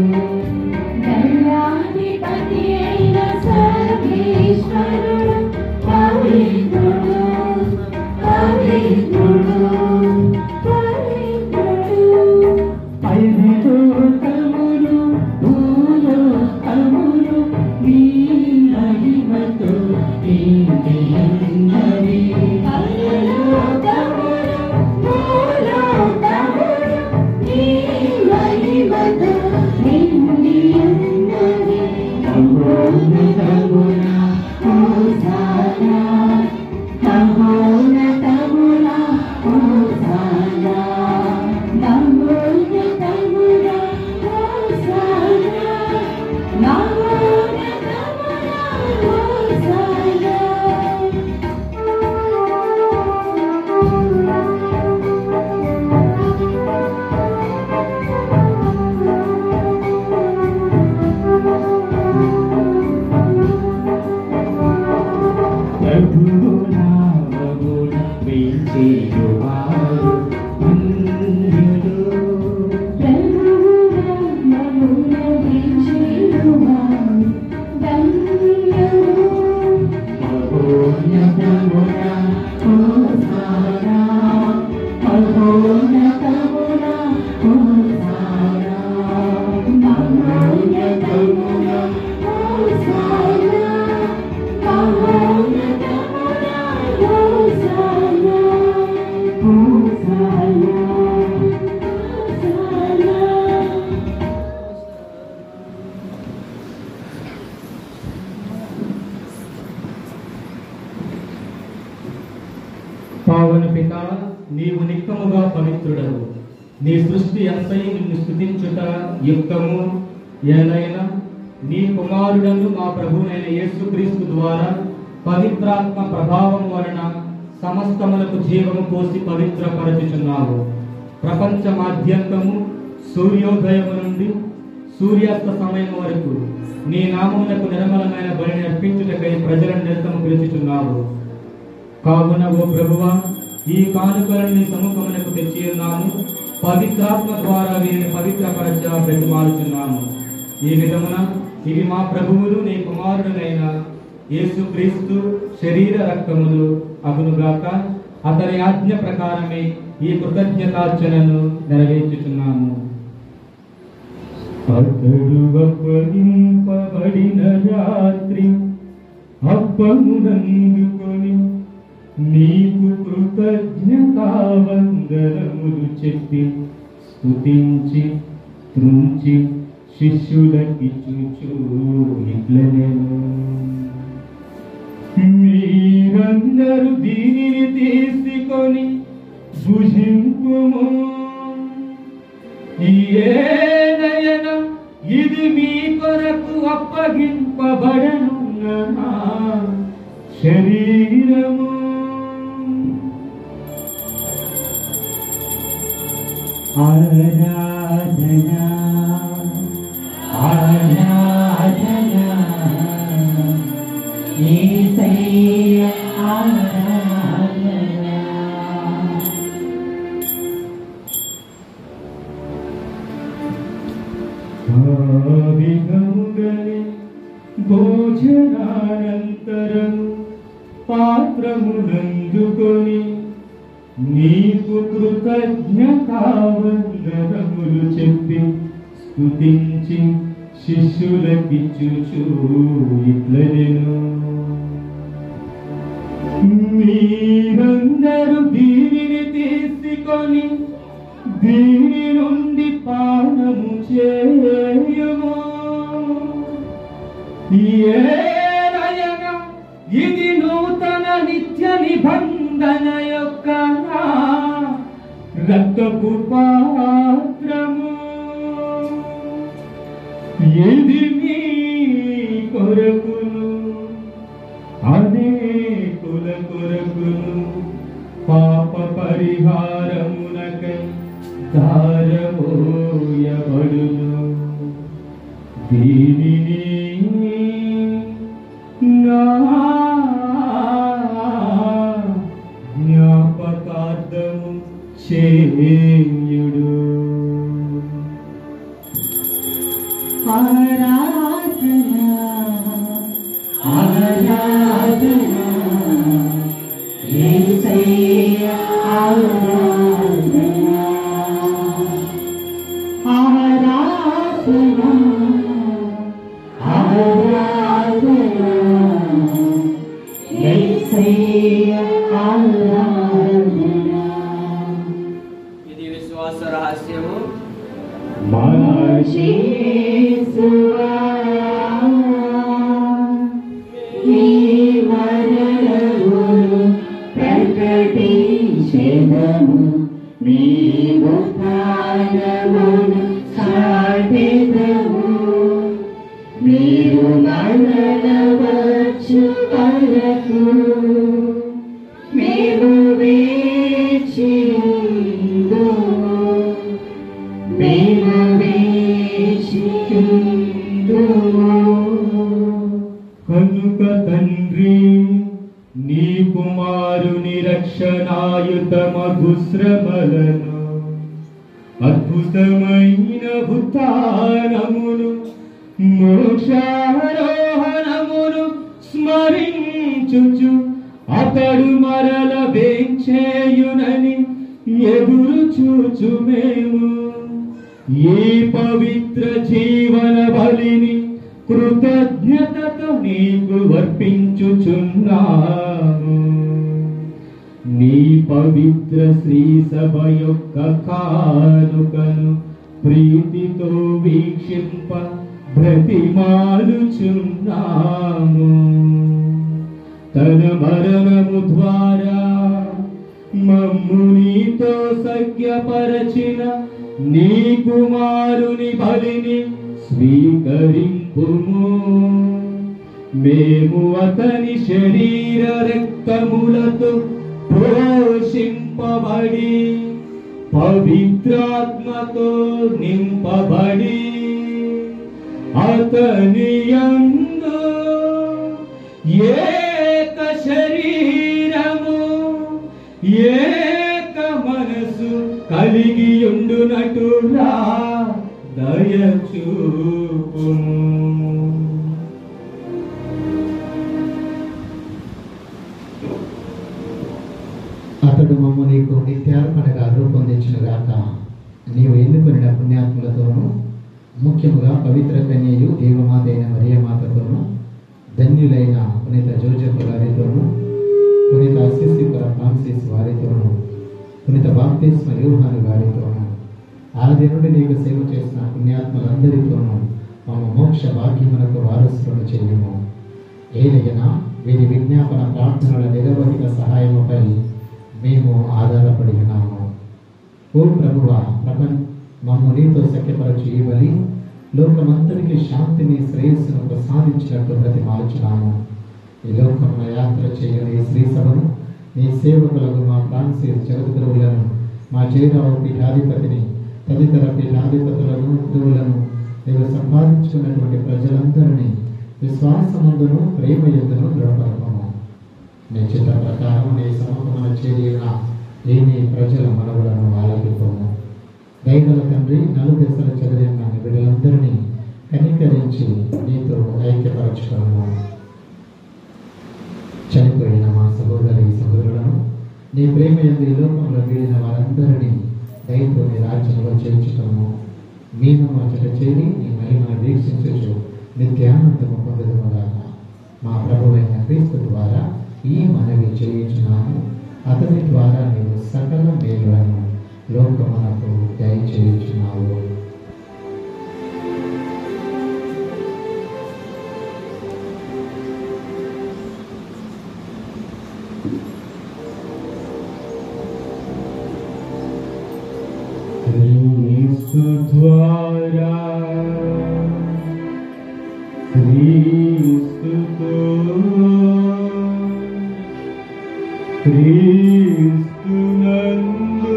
దైవాధిపతి అయిన సర్వేశ్వరుడు పవిత్రుడు పవిత్రుడు పవిత్రుడు పైనలోకములు భూలోకములు కావున పిత నీవు నిక్కముగా పవిత్రుడవు నీ సృష్టి ఎంతై నిన్ను స్థుతించుట యుక్తము ఏలైనా నీ కుమారుడను మా ప్రభువైన యేసుక్రీస్తు ద్వారా పవిత్రాత్మ ప్రభావం వలన సమస్తములకు జీవము పోసి పవిత్రపరచుచున్నావు ప్రపంచ మాధ్యంతము సూర్యోదయము నుండి సూర్యాస్త సమయం వరకు నీ నామమునకు నిర్మలమైన బలిని అర్పించుటకై ప్రజలను నిరతము పిలుచుచున్నావు కావున ఓ ప్రభువ ఈ కానుకలను నీ సముఖమునకు తెచ్చి ఉన్నాము పవిత్రాత్మ ద్వారా వీరిని పవిత్రపరచ ప్రతిమాలుచున్నాము ఈ విధమున ఇవి మా ప్రభువులు నీ కుమారుడునైన యేసుక్రీస్తు శరీర రక్తములు అగునుగాక అతని ఆజ్ఞ ప్రకారమే ఈ కృతజ్ఞతార్చనను నెరవేర్చుచున్నాము అతడు అప్పగింపబడిన రాత్రి అప్పమునందుకొని నీకు కృతజ్ఞతావందనములు చెప్పి స్తుతించి త్రుంచి శిష్యులకి చూచూ ఇట్లనేను మీరందరూ దీనిని తీసుకొని భుజింపుము ఏదైన ఇది మీ కొరకు అప్పగింపబడనున్న నా శరీరము ఆరాధనా ఆరాధనా యేసయ్య ఆరాధనా భావిగముగని భోజనానంతరము పాత్రమునందుకొని నీకు కృతజ్ఞతావందనములు చెప్పి స్తుతించి శిష్యులకిచ్చుచూ ఇట్లనెను మీరందరూ దీనిని తీసుకొని దీని నుండి పానము చేయము ఏలయన ఇది నూతన నిత్య నిబంధన యొక్క నా రక్తపు పాత్రము ఇది మీ కొరకును అనేకుల కొరకును పాప పరిహారమునకై దారమోయబడును దీనిని నా జ్ఞాపకార్థము చేయుడు ఆరాధనా ఆరాధనా యేసయ్య ఆరాధనా ఆరాధనా ఆరాధనా యేసయ్య ఆరాధనా ఇది విశ్వాస రహస్యము ప్రకటించెదము మీ ఉత్థానమును సాటెదము మీరు మరణవచ్చు వరకు మేము వేచియుందుము మేము వేచియుందుము కనుక తండ్రి నీ కుమారుని రక్షణాయుతమగు శ్రమలను అద్భుతమైన భూతానమును మోక్షారోహణమును స్మరించుచు అతడు మరల వేంచేయునని ఎదురు చూచు మేము ఈ పవిత్ర జీవన బలిని కృతజ్ఞతతో నీకు వర్పించుచున్నాము నీ పవిత్ర శ్రీ సభ యొక్క కానుకను ప్రీతితో వీక్షింప బ్రతిమాలుచున్నాము తన మరణము ద్వారా మమ్ము నీతో సఖ్యపరచిన నీ కుమారుని బలిని స్వీకరింపుము మేము అతని శరీర రక్తములతో పోషింపబడి పవిత్రాత్మతో నింపబడి అతని యందు ఏక శరీరము ఏక మనసు కలిగి ఉండునటురా దయచూపుము అతడు మమ్ము నీకు నిత్యార్పణగా రూపొందించిన గాక నీవు ఎన్నుకొనిన పుణ్యాత్ములతోనూ ముఖ్యముగా పవిత్ర కన్యయు దేవమాత అయిన మరియమాతతోనూ ధన్యులైన పునీత జోజఫ్ గారితోనూ పునీత అసిసిపుర ఫ్రాన్సిస్ వారితోనూ పునీత బాప్తిస్మ యూహాను గారితోనూ ఆది నుండి నీకు సేవ చేసిన పుణ్యాత్ములందరితోనూ మమ్మ మోక్ష భాగ్యమునకు వారసులను చెయ్యము ఏదైనా వీరి విజ్ఞాపన ప్రార్థనల నిరవధిక సహాయముపై మేము ఆధారపడి ఉన్నాము ఓ ప్రభువ ప్రపంచ మమ్ము నీతో సఖ్యపరచు ఈ బలి లోకమంతరికి శాంతిని శ్రేయస్సును ప్రసాదించినట్టు ప్రతిమాలుచున్నాము ఈ లోకంలో యాత్ర చేయని ఈ శ్రీ సభను నీ సేవకులకు మా ఫ్రాన్సిస్ జగద్గురువులను మా జయరావు పీఠాధిపతిని తదితర పీఠాధిపతులను గురువులను నీవు సంపాదించుకున్నటువంటి ప్రజలందరినీ విశ్వాసమందును ప్రేమ ఎందును దృఢపరపము నిశ్చిత ప్రకారం నీ సముఖమున చేరిన ఈ నీ ప్రజల మనవులను ఆలకిపోము దైవల తండ్రి నలుదశల చదివిన వీళ్ళందరినీ కనికరించి నీతో ఐక్యపరచుకోము చనిపోయిన మా సహోదరి సహోదరులను నీ ప్రేమ ఎందు ఈ లోకంలో వీడిన వారందరినీ దయతో నీ రాజ్యంలో చేర్చుతాము మేము అచట చేరి నీ మహిమను వీక్షించచ్చు నిత్యానందము పొందదుమగాక మా ప్రభువైన క్రీస్తు ద్వారా ఈ మనవి చేయించున్నాము అతని ద్వారా నీవు సకల మేలులను లోకమునకు దయచేయించున్నావు క్రీస్తు ద్వారా క్రీస్తుతో క్రీస్తునందు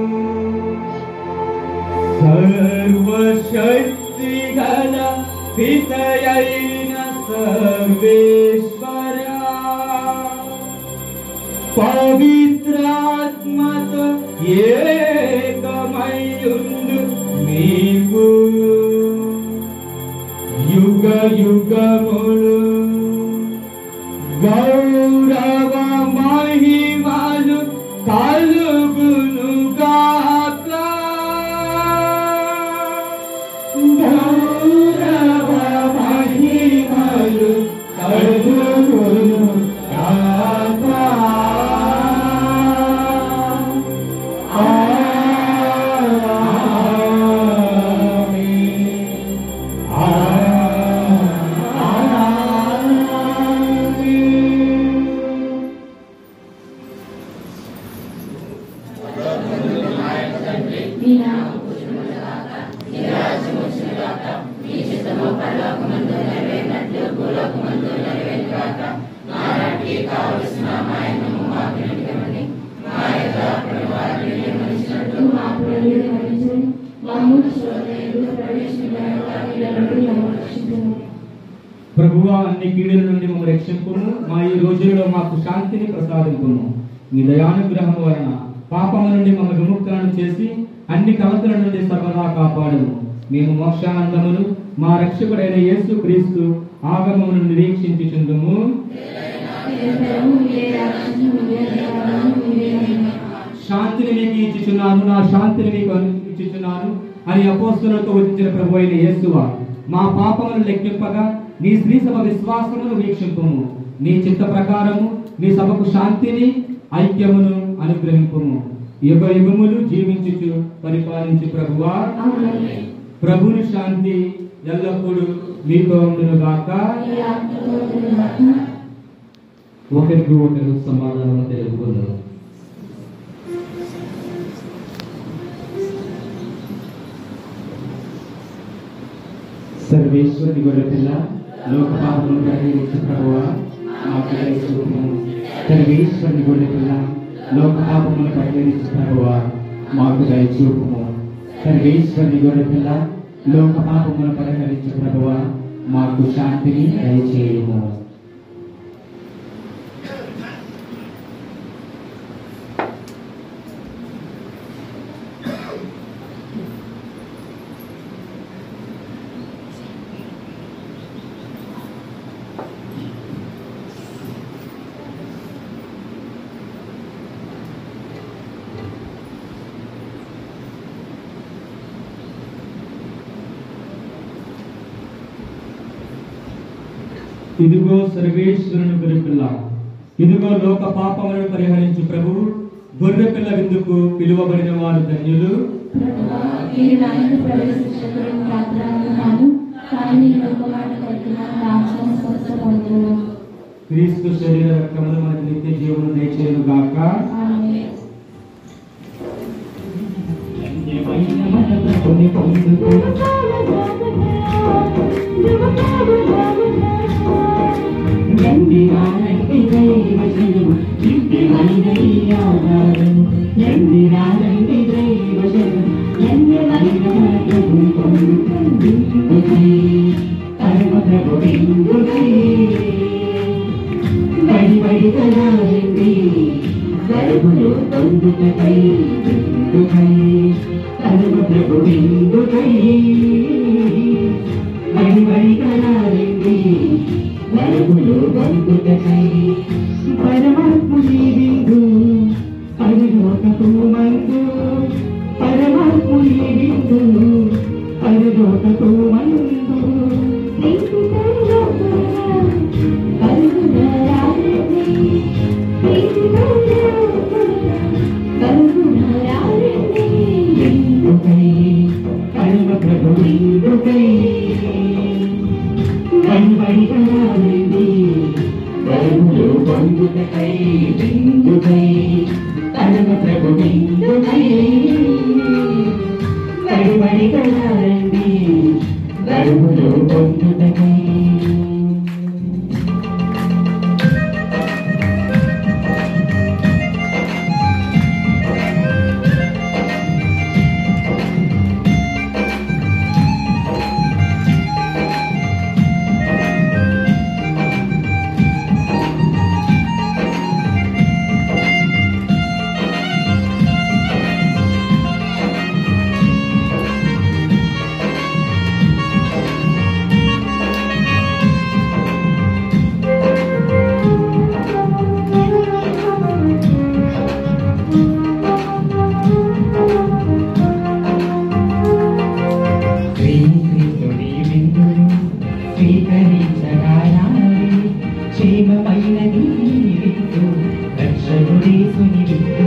సర్వశక్తి గల పితయైన సర్వేశ్వర పవిత్రాత్మతో ఏకమయుండు నీకు యుగ యుగములు గౌరవ మహిమలు కలుగును గాక గౌరవ మహిమలు కలుగును గాక ఆమేన్. ప్రభువా అన్ని కీడుల నుండి మమ్మల్ని రక్షింపుము మా ఈ రోజులలో మాకు శాంతిని ప్రసాదింపుము మీ దయానుగ్రహం వలన పాపము నుండి మమ్మల్ని విముక్తులను చేసి అన్ని కలతల నుండి సర్వదా కాపాడుము మేము మోక్షానందమును మా రక్షకుడైన యేసు క్రీస్తు ఆగమమును నిరీక్షించుచుందుము శాంతిని మీకు ఇచ్చుచున్నాను నా శాంతిని మీకు ఇచ్చుచున్నాను అని అపోస్తులతో వచ్చిన ప్రభు అయిన యేసువా మా పాపములను లెక్కింపగా నీ స్త్రీ సభ విశ్వాసమును వీక్షింపుము నీ చిత్త ప్రకారము నీ సభకు శాంతిని ఐక్యమును అనుగ్రహింపుము యుగ యుగములు జీవించుచు పరిపాలించు ప్రభువా ప్రభుని శాంతి ఎల్లప్పుడూ మీతో ఉండును గాక ఒకరికి ఒకరు సమాధానం తెలుపుకున్నాను సర్వేశ్వరుని గొర్రె పిల్ల లోక పాపమును పరిహరించు ప్రభువ మాకు దయచూపుము సర్వేశ్వరుని గొర్రె పిల్ల లోక పాపమును పరిహరించు ప్రభువ మాకు దయచూపుము సర్వేశ్వరుని గొర్రె పిల్ల లోక పాపమును పరిహరించు ప్రభువ మాకు శాంతిని దయచేయము ఇదిగో సర్వేశ్వరుని గొర్రెపిల్ల ఇదిగో లోక పాపములను పరిహరించు ప్రభువు గొర్రెపిల్ల విందుకు పిలువబడిన వారు ధన్యులు మీరు నాయకు ప్రవేశించడం ప్రార్థనలు కానీ నీ యొక్క మాట కలిగిన రాజ్యం స్వస్థపడుతున్నాను క్రీస్తు శరీర రక్తములు మనకు నిత్య జీవనం దయచేయను గాక ఆమె బడి బడి కలారండి గర్భులు పొందుటకై బిందుకై పరమ ప్రభు బిందుకై బడి బడి కలారండి గర్భులు పొందుటకై పరమాత్ముని బిందు పరలోకపు మందు పరమాత్ముని బిందు పరలోకపు మందు బిందుకై పరమ ప్రభు బిందుకై బడి కలారండి గర్భులు పొందుటకై బిందుకై పరమ ప్రభు బిందుకై బడి బడి కలారండి గర్భులు పొందుటకై శ్రీకృష్ణుడి విందును స్వీకరించగారాలి క్షేమమైనది విందు రక్షకుడి సుని విందు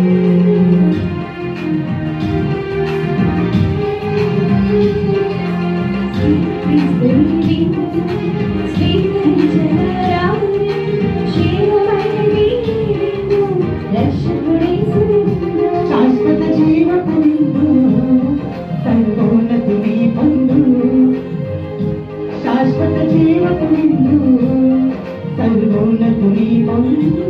శాశ్వత జీవపు విందు సర్వోన్నతుని పొందు శాశ్వత జీవపు విందు సర్వోన్నతుని పొందు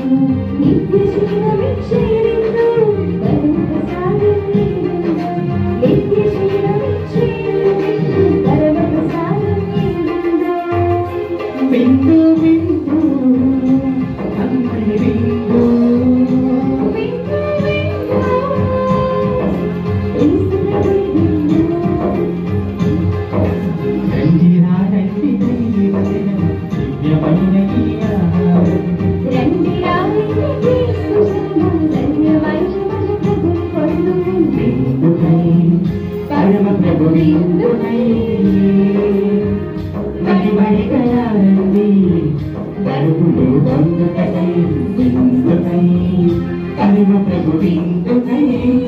విందు విందు అందరి విందు రంజిరా రండి దైవజనం దివ్యమైన ఈ ఆహారం బిందుకై పరమ ప్రభు బిందుకై మరి మరి కయారండి గర్భులు పొందుటకై బిందుకై పరమ ప్రభు బిందుకై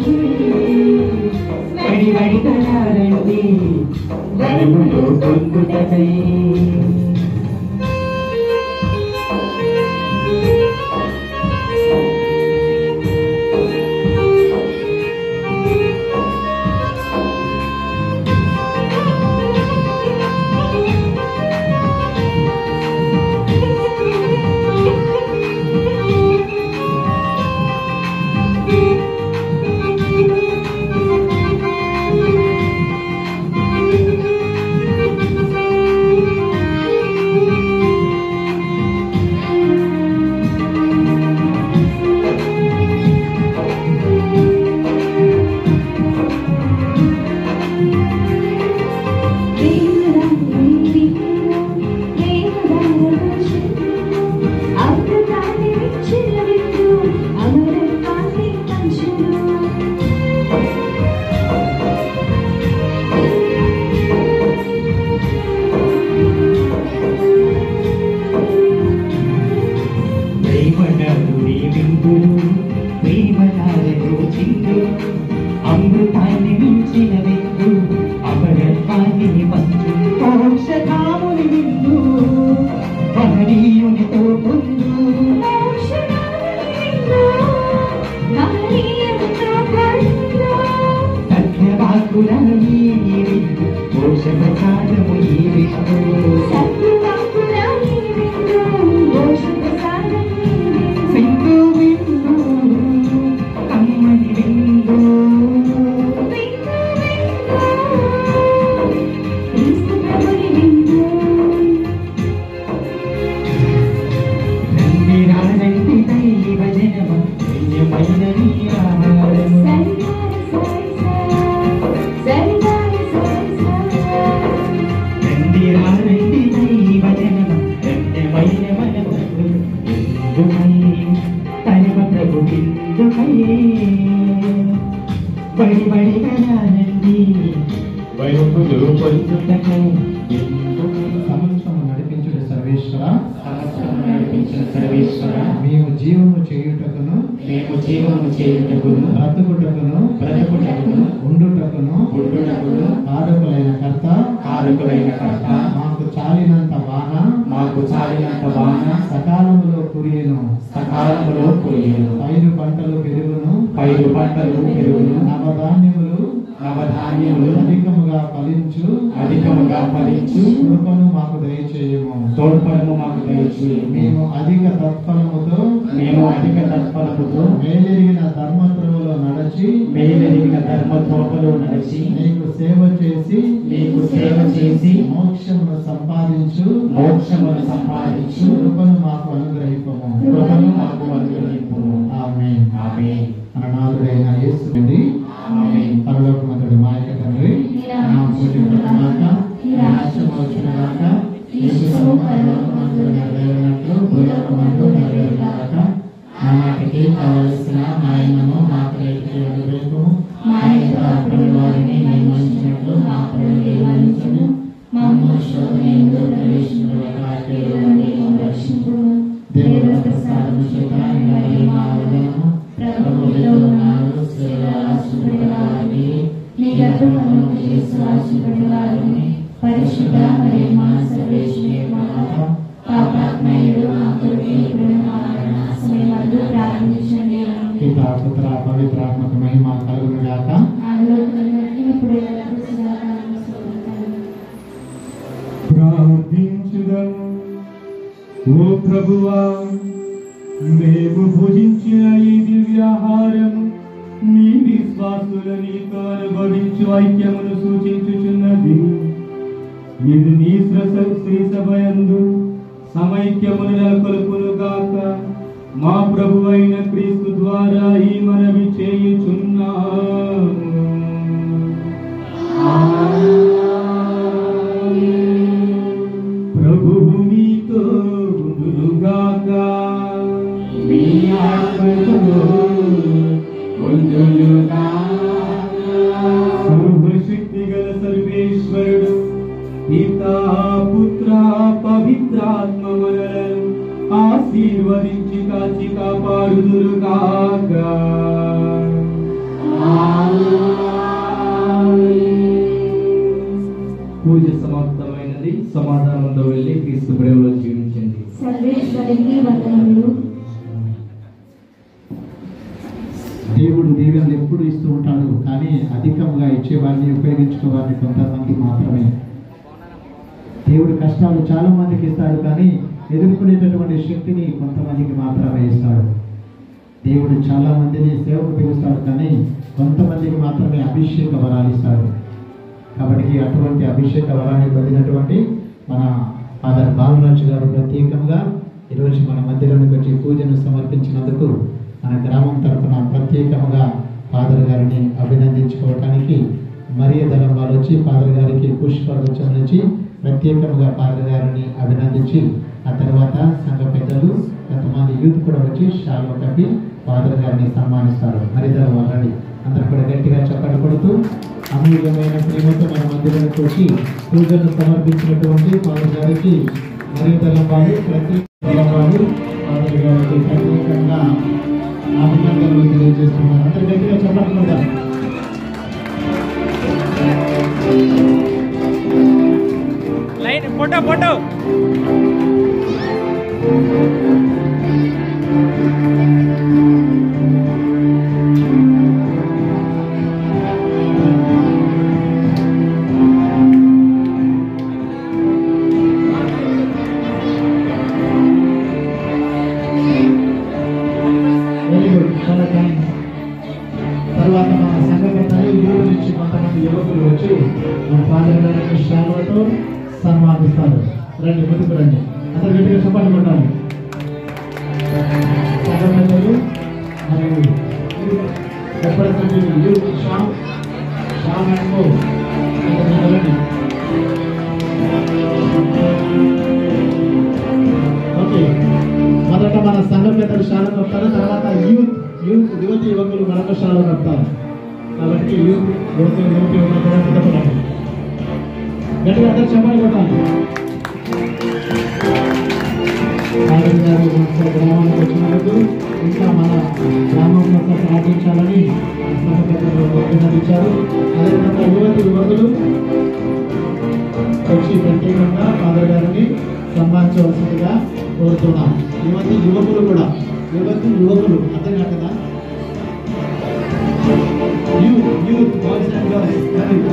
మరి మరి కయారండి గర్భులు పొందుటకై Thank జీవనదుని విందులు ప్రేమలారలో చిందు అమృతాన్ని మించిన విందు అమరత్వాన్ని పంచు మోక్షధాముని విందు మహనీయునితో పొందు సత్యవాకుల ఈ విందు మోక్ష ప్రసాదము ఈ విందు సింధు విందు కమ్మని విందు రండి రానండి దైవ జనమ ధన్యమైన నీ ఆహారము రండి రానండి దైవ జనమ ధన్యమైన మన ప్రభు ఎందుకై పరమ ప్రభు ఎందుకై బడి బడిగా రానండి బడుపులు పొందుటకై ఎందుకై సంవత్సరం నడిపించుడు సర్వేశ్వర సంవత్సరం నడిపించిన సర్వేశ్వర మేము జీవము చేయుటకును మేము జీవము చేయుటకును బ్రతుకుటకును బ్రతుకుటకును ఉండుటకును పుట్టుటకును కారకులైన కర్త కారకులైన కర్త మాకు చాలినంత వాన మాకు చాలినంత వాన సకాలములో కురియును సకాలములో కురియును పైరు పంటలు పెరుగును పైరు పంటలు పెరుగును నవధాన్యములు నవధాన్యములు అధికముగా ఫలించు అధికముగా ఫలించు కృపను మాకు దయచేయము తోడ్పడము మాకు దయచేయము మేము అధిక తత్ఫలముతో మేము అధిక తత్పరతతో మేలెరిగిన ధర్మత్రములో నడచి మేలెరిగిన ధర్మత్రోపలో నడిచి నీకు సేవ చేసి నీకు సేవ చేసి మోక్షమును సంపాదించు మోక్షమును సంపాదించు కృపను మాకు అనుగ్రహింపము కృపను మాకు అనుగ్రహింపుము ఆమె ఆమేన్ మన నాథుడైన యేసు నుండి ఆమేన్ పరలోకమంతుడు మా యొక్క తండ్రి నా పూజింపకమాక నీ రాజ్యం వచ్చునగాక నీ చిత్తము పరలోకమందు నెరవేరినట్లు భూలోకమందు నెరవేరుగాక నా నాటికి కావలసిన నాయనము మాకు నేటికి అనుగ్రహింపము మా యొక్క అప్పుల వారిని నిర్మించినట్లు మా అప్పులను నిర్వహించము మమ్ము శోధనయందు ప్రవేశించడానికి రక్షించుము దేవుడు ప్రసాదము చేత నిలబడి మా ఉదయము ప్రభువులో ఉన్నారు సేవ ఆశీర్వదవారిని నీ గర్భమును చేసి ఆశీర్వదవారిని పరిశుద్ధ మరియు మా సర్వేశ్వరి మాత పాపాత్మయుడు మా కొరకు ఇప్పుడు మా మరణ సమయమందు ప్రారంభించండి పిత పుత్ర పవిత్రాత్మక మహిమ కలుగును గాక ఇప్పుడు ఎల్లప్పుడూ సదాకాలం స్తోత్రం. ప్రార్థించుదము ఓ ప్రభువా మేము భుజించిన ఈ దివ్యాహారము నీ విశ్వాసుల నీతో అనుభవించు ఐక్యమును సూచించుచున్నది ఇది నీ శ్రస శ్రీ సభయందు సమైక్యమును నెలకొల్పును గాక మా ప్రభు అయిన క్రీస్తు ద్వారా ఈ మనవి చేయుచున్నాము ప్రభువు నీతో ఉండుగాక మీ ఆత్మతో సర్వశక్తి గల సర్వేశ్వరుడు పితా పుత్ర పవిత్రాత్మ మనలను ఆశీర్వదించి కాచి కాపాడుదురుగాక పూజ సమాప్తమైనది సమాధానంతో వెళ్ళి క్రీస్తు ప్రేమలో జీవించండి సర్వేశ్వరికి వందనములు దేవుడు దీవెనలు ఎప్పుడు ఇస్తూ ఉంటాడు కానీ అధికంగా ఇచ్చేవారిని ఉపయోగించుకోవాలని కొంతమంది మాత్రమే దేవుడు కష్టాలు చాలా మందికి ఇస్తాడు కానీ ఎదుర్కొనేటటువంటి శక్తిని కొంతమందికి మాత్రమే ఇస్తాడు దేవుడు చాలా మందిని సేవకు పిలుస్తాడు కానీ కొంతమందికి మాత్రమే అభిషేక వరాలు ఇస్తాడు కాబట్టి అటువంటి అభిషేక వరాన్ని పొందినటువంటి మన ఫాదర్ బాలరాజు గారు ప్రత్యేకంగా ఈరోజు మన మందిరానికి వచ్చి పూజను సమర్పించినందుకు మన గ్రామం తరఫున ప్రత్యేకంగా ఫాదర్ గారిని అభినందించుకోవటానికి మరియ దళం వాళ్ళు వచ్చి ఫాదర్ గారికి పుష్పగుచ్చం నుంచి ప్రత్యేకంగా ఫాదర్ గారిని అభినందించి ఆ తర్వాత సంఘ పెద్దలు కొంతమంది యూత్ కూడా వచ్చి షాలో కప్పి ఫాదర్ గారిని సన్మానిస్తారు మరిదల వాళ్ళని అందరూ కూడా గట్టిగా చప్పట్లు కొడుతూ అమూల్యమైన ప్రేమతో మన మందిరానికి వచ్చి పూజను సమర్పించినటువంటి ఫాదర్ గారికి మరియు దళం వాళ్ళు ప్రతి దళం వాళ్ళు ఫాదర్ గారికి చాలా థ్యాంక్స్ తర్వాత మన సంఘ పెద్దలు యూరు నుంచి కొంతమంది యువకులు వచ్చి మన ఫాదర్ గారికి శాలువతో సన్మానిస్తారు రండి ముందుకు రండి అతను గట్టిగా చెప్పండి కొట్టాలి సంఘ పెద్దలు మరియు representative youth Shyam Shyam and co అతను రండి ఓకే మొదట మన సంఘ పెద్దలు శాల కప్తారు తర్వాత యూత్ యూత్ యువతి యువకులు మరొక శాల కప్తారు కాబట్టి యూత్ యువతి యువతి యువకులు కూడా సిద్ధపడాలి గట్టిగా అందరు చెప్పాలి కొట్టాలి ఆనంద్ గారు మన గ్రామానికి వచ్చినందుకు ఇంకా మన గ్రామంలో ప్రార్థించాలని సంఘ పెద్దలు అభినందించారు అదేవిధంగా యువతి యువకులు వచ్చి ప్రత్యేకంగా ఫాదర్ గారిని సన్మానించవలసిందిగా కోరుతున్నాం యువతి యువకులు కూడా యువతి యువకులు అర్థం కాదు కదా youth youth boys and girls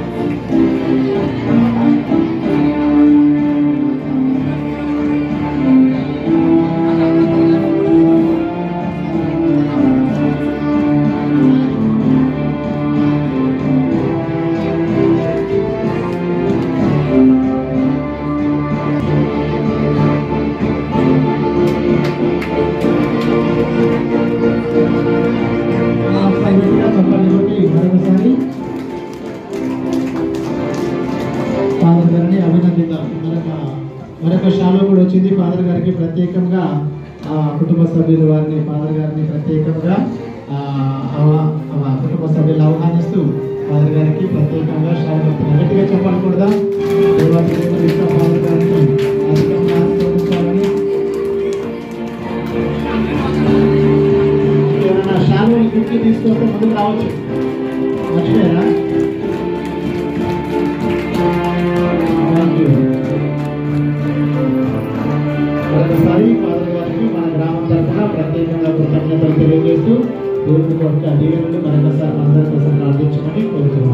సైలెంట్గా చెప్పండి కొట్టి మరొకసారి ఫాదర్ గారిని అభినందిద్దాం మరొక మరొక షాలో కూడా వచ్చింది ఫాదర్ గారికి ప్రత్యేకంగా ఆ, కుటుంబ సభ్యులు వారిని ఫాదర్ గారిని ప్రత్యేకంగా ఆ, ఆహ్వా- ఆ, కుటుంబ సభ్యులు ఆహ్వానిస్తూ ఫాదర్ గారికి ప్రత్యేకంగా షాలో చెప్తున్నారు గట్టిగా చెప్పాలకూడదా దేవాది దేవుడు ఇంకా ఫాదర్ గారిని అధికంగా ఆశీర్వదించాలని ఎవరైనా షాలో గిఫ్ట్ తీసుకొస్తే ముందుకు రావచ్చు మర్చిపోయారా థ్యాంక్ యూ మరొకసారి ఫాదర్ గారికి మన గ్రామం తరఫున ప్రత్యేకంగా కృతజ్ఞతలు తెలియజేస్తూ దేవుడి యొక్క దీవెనలు మరొకసారి అందరి కోసం ప్రార్థించమని కోరుతున్నాం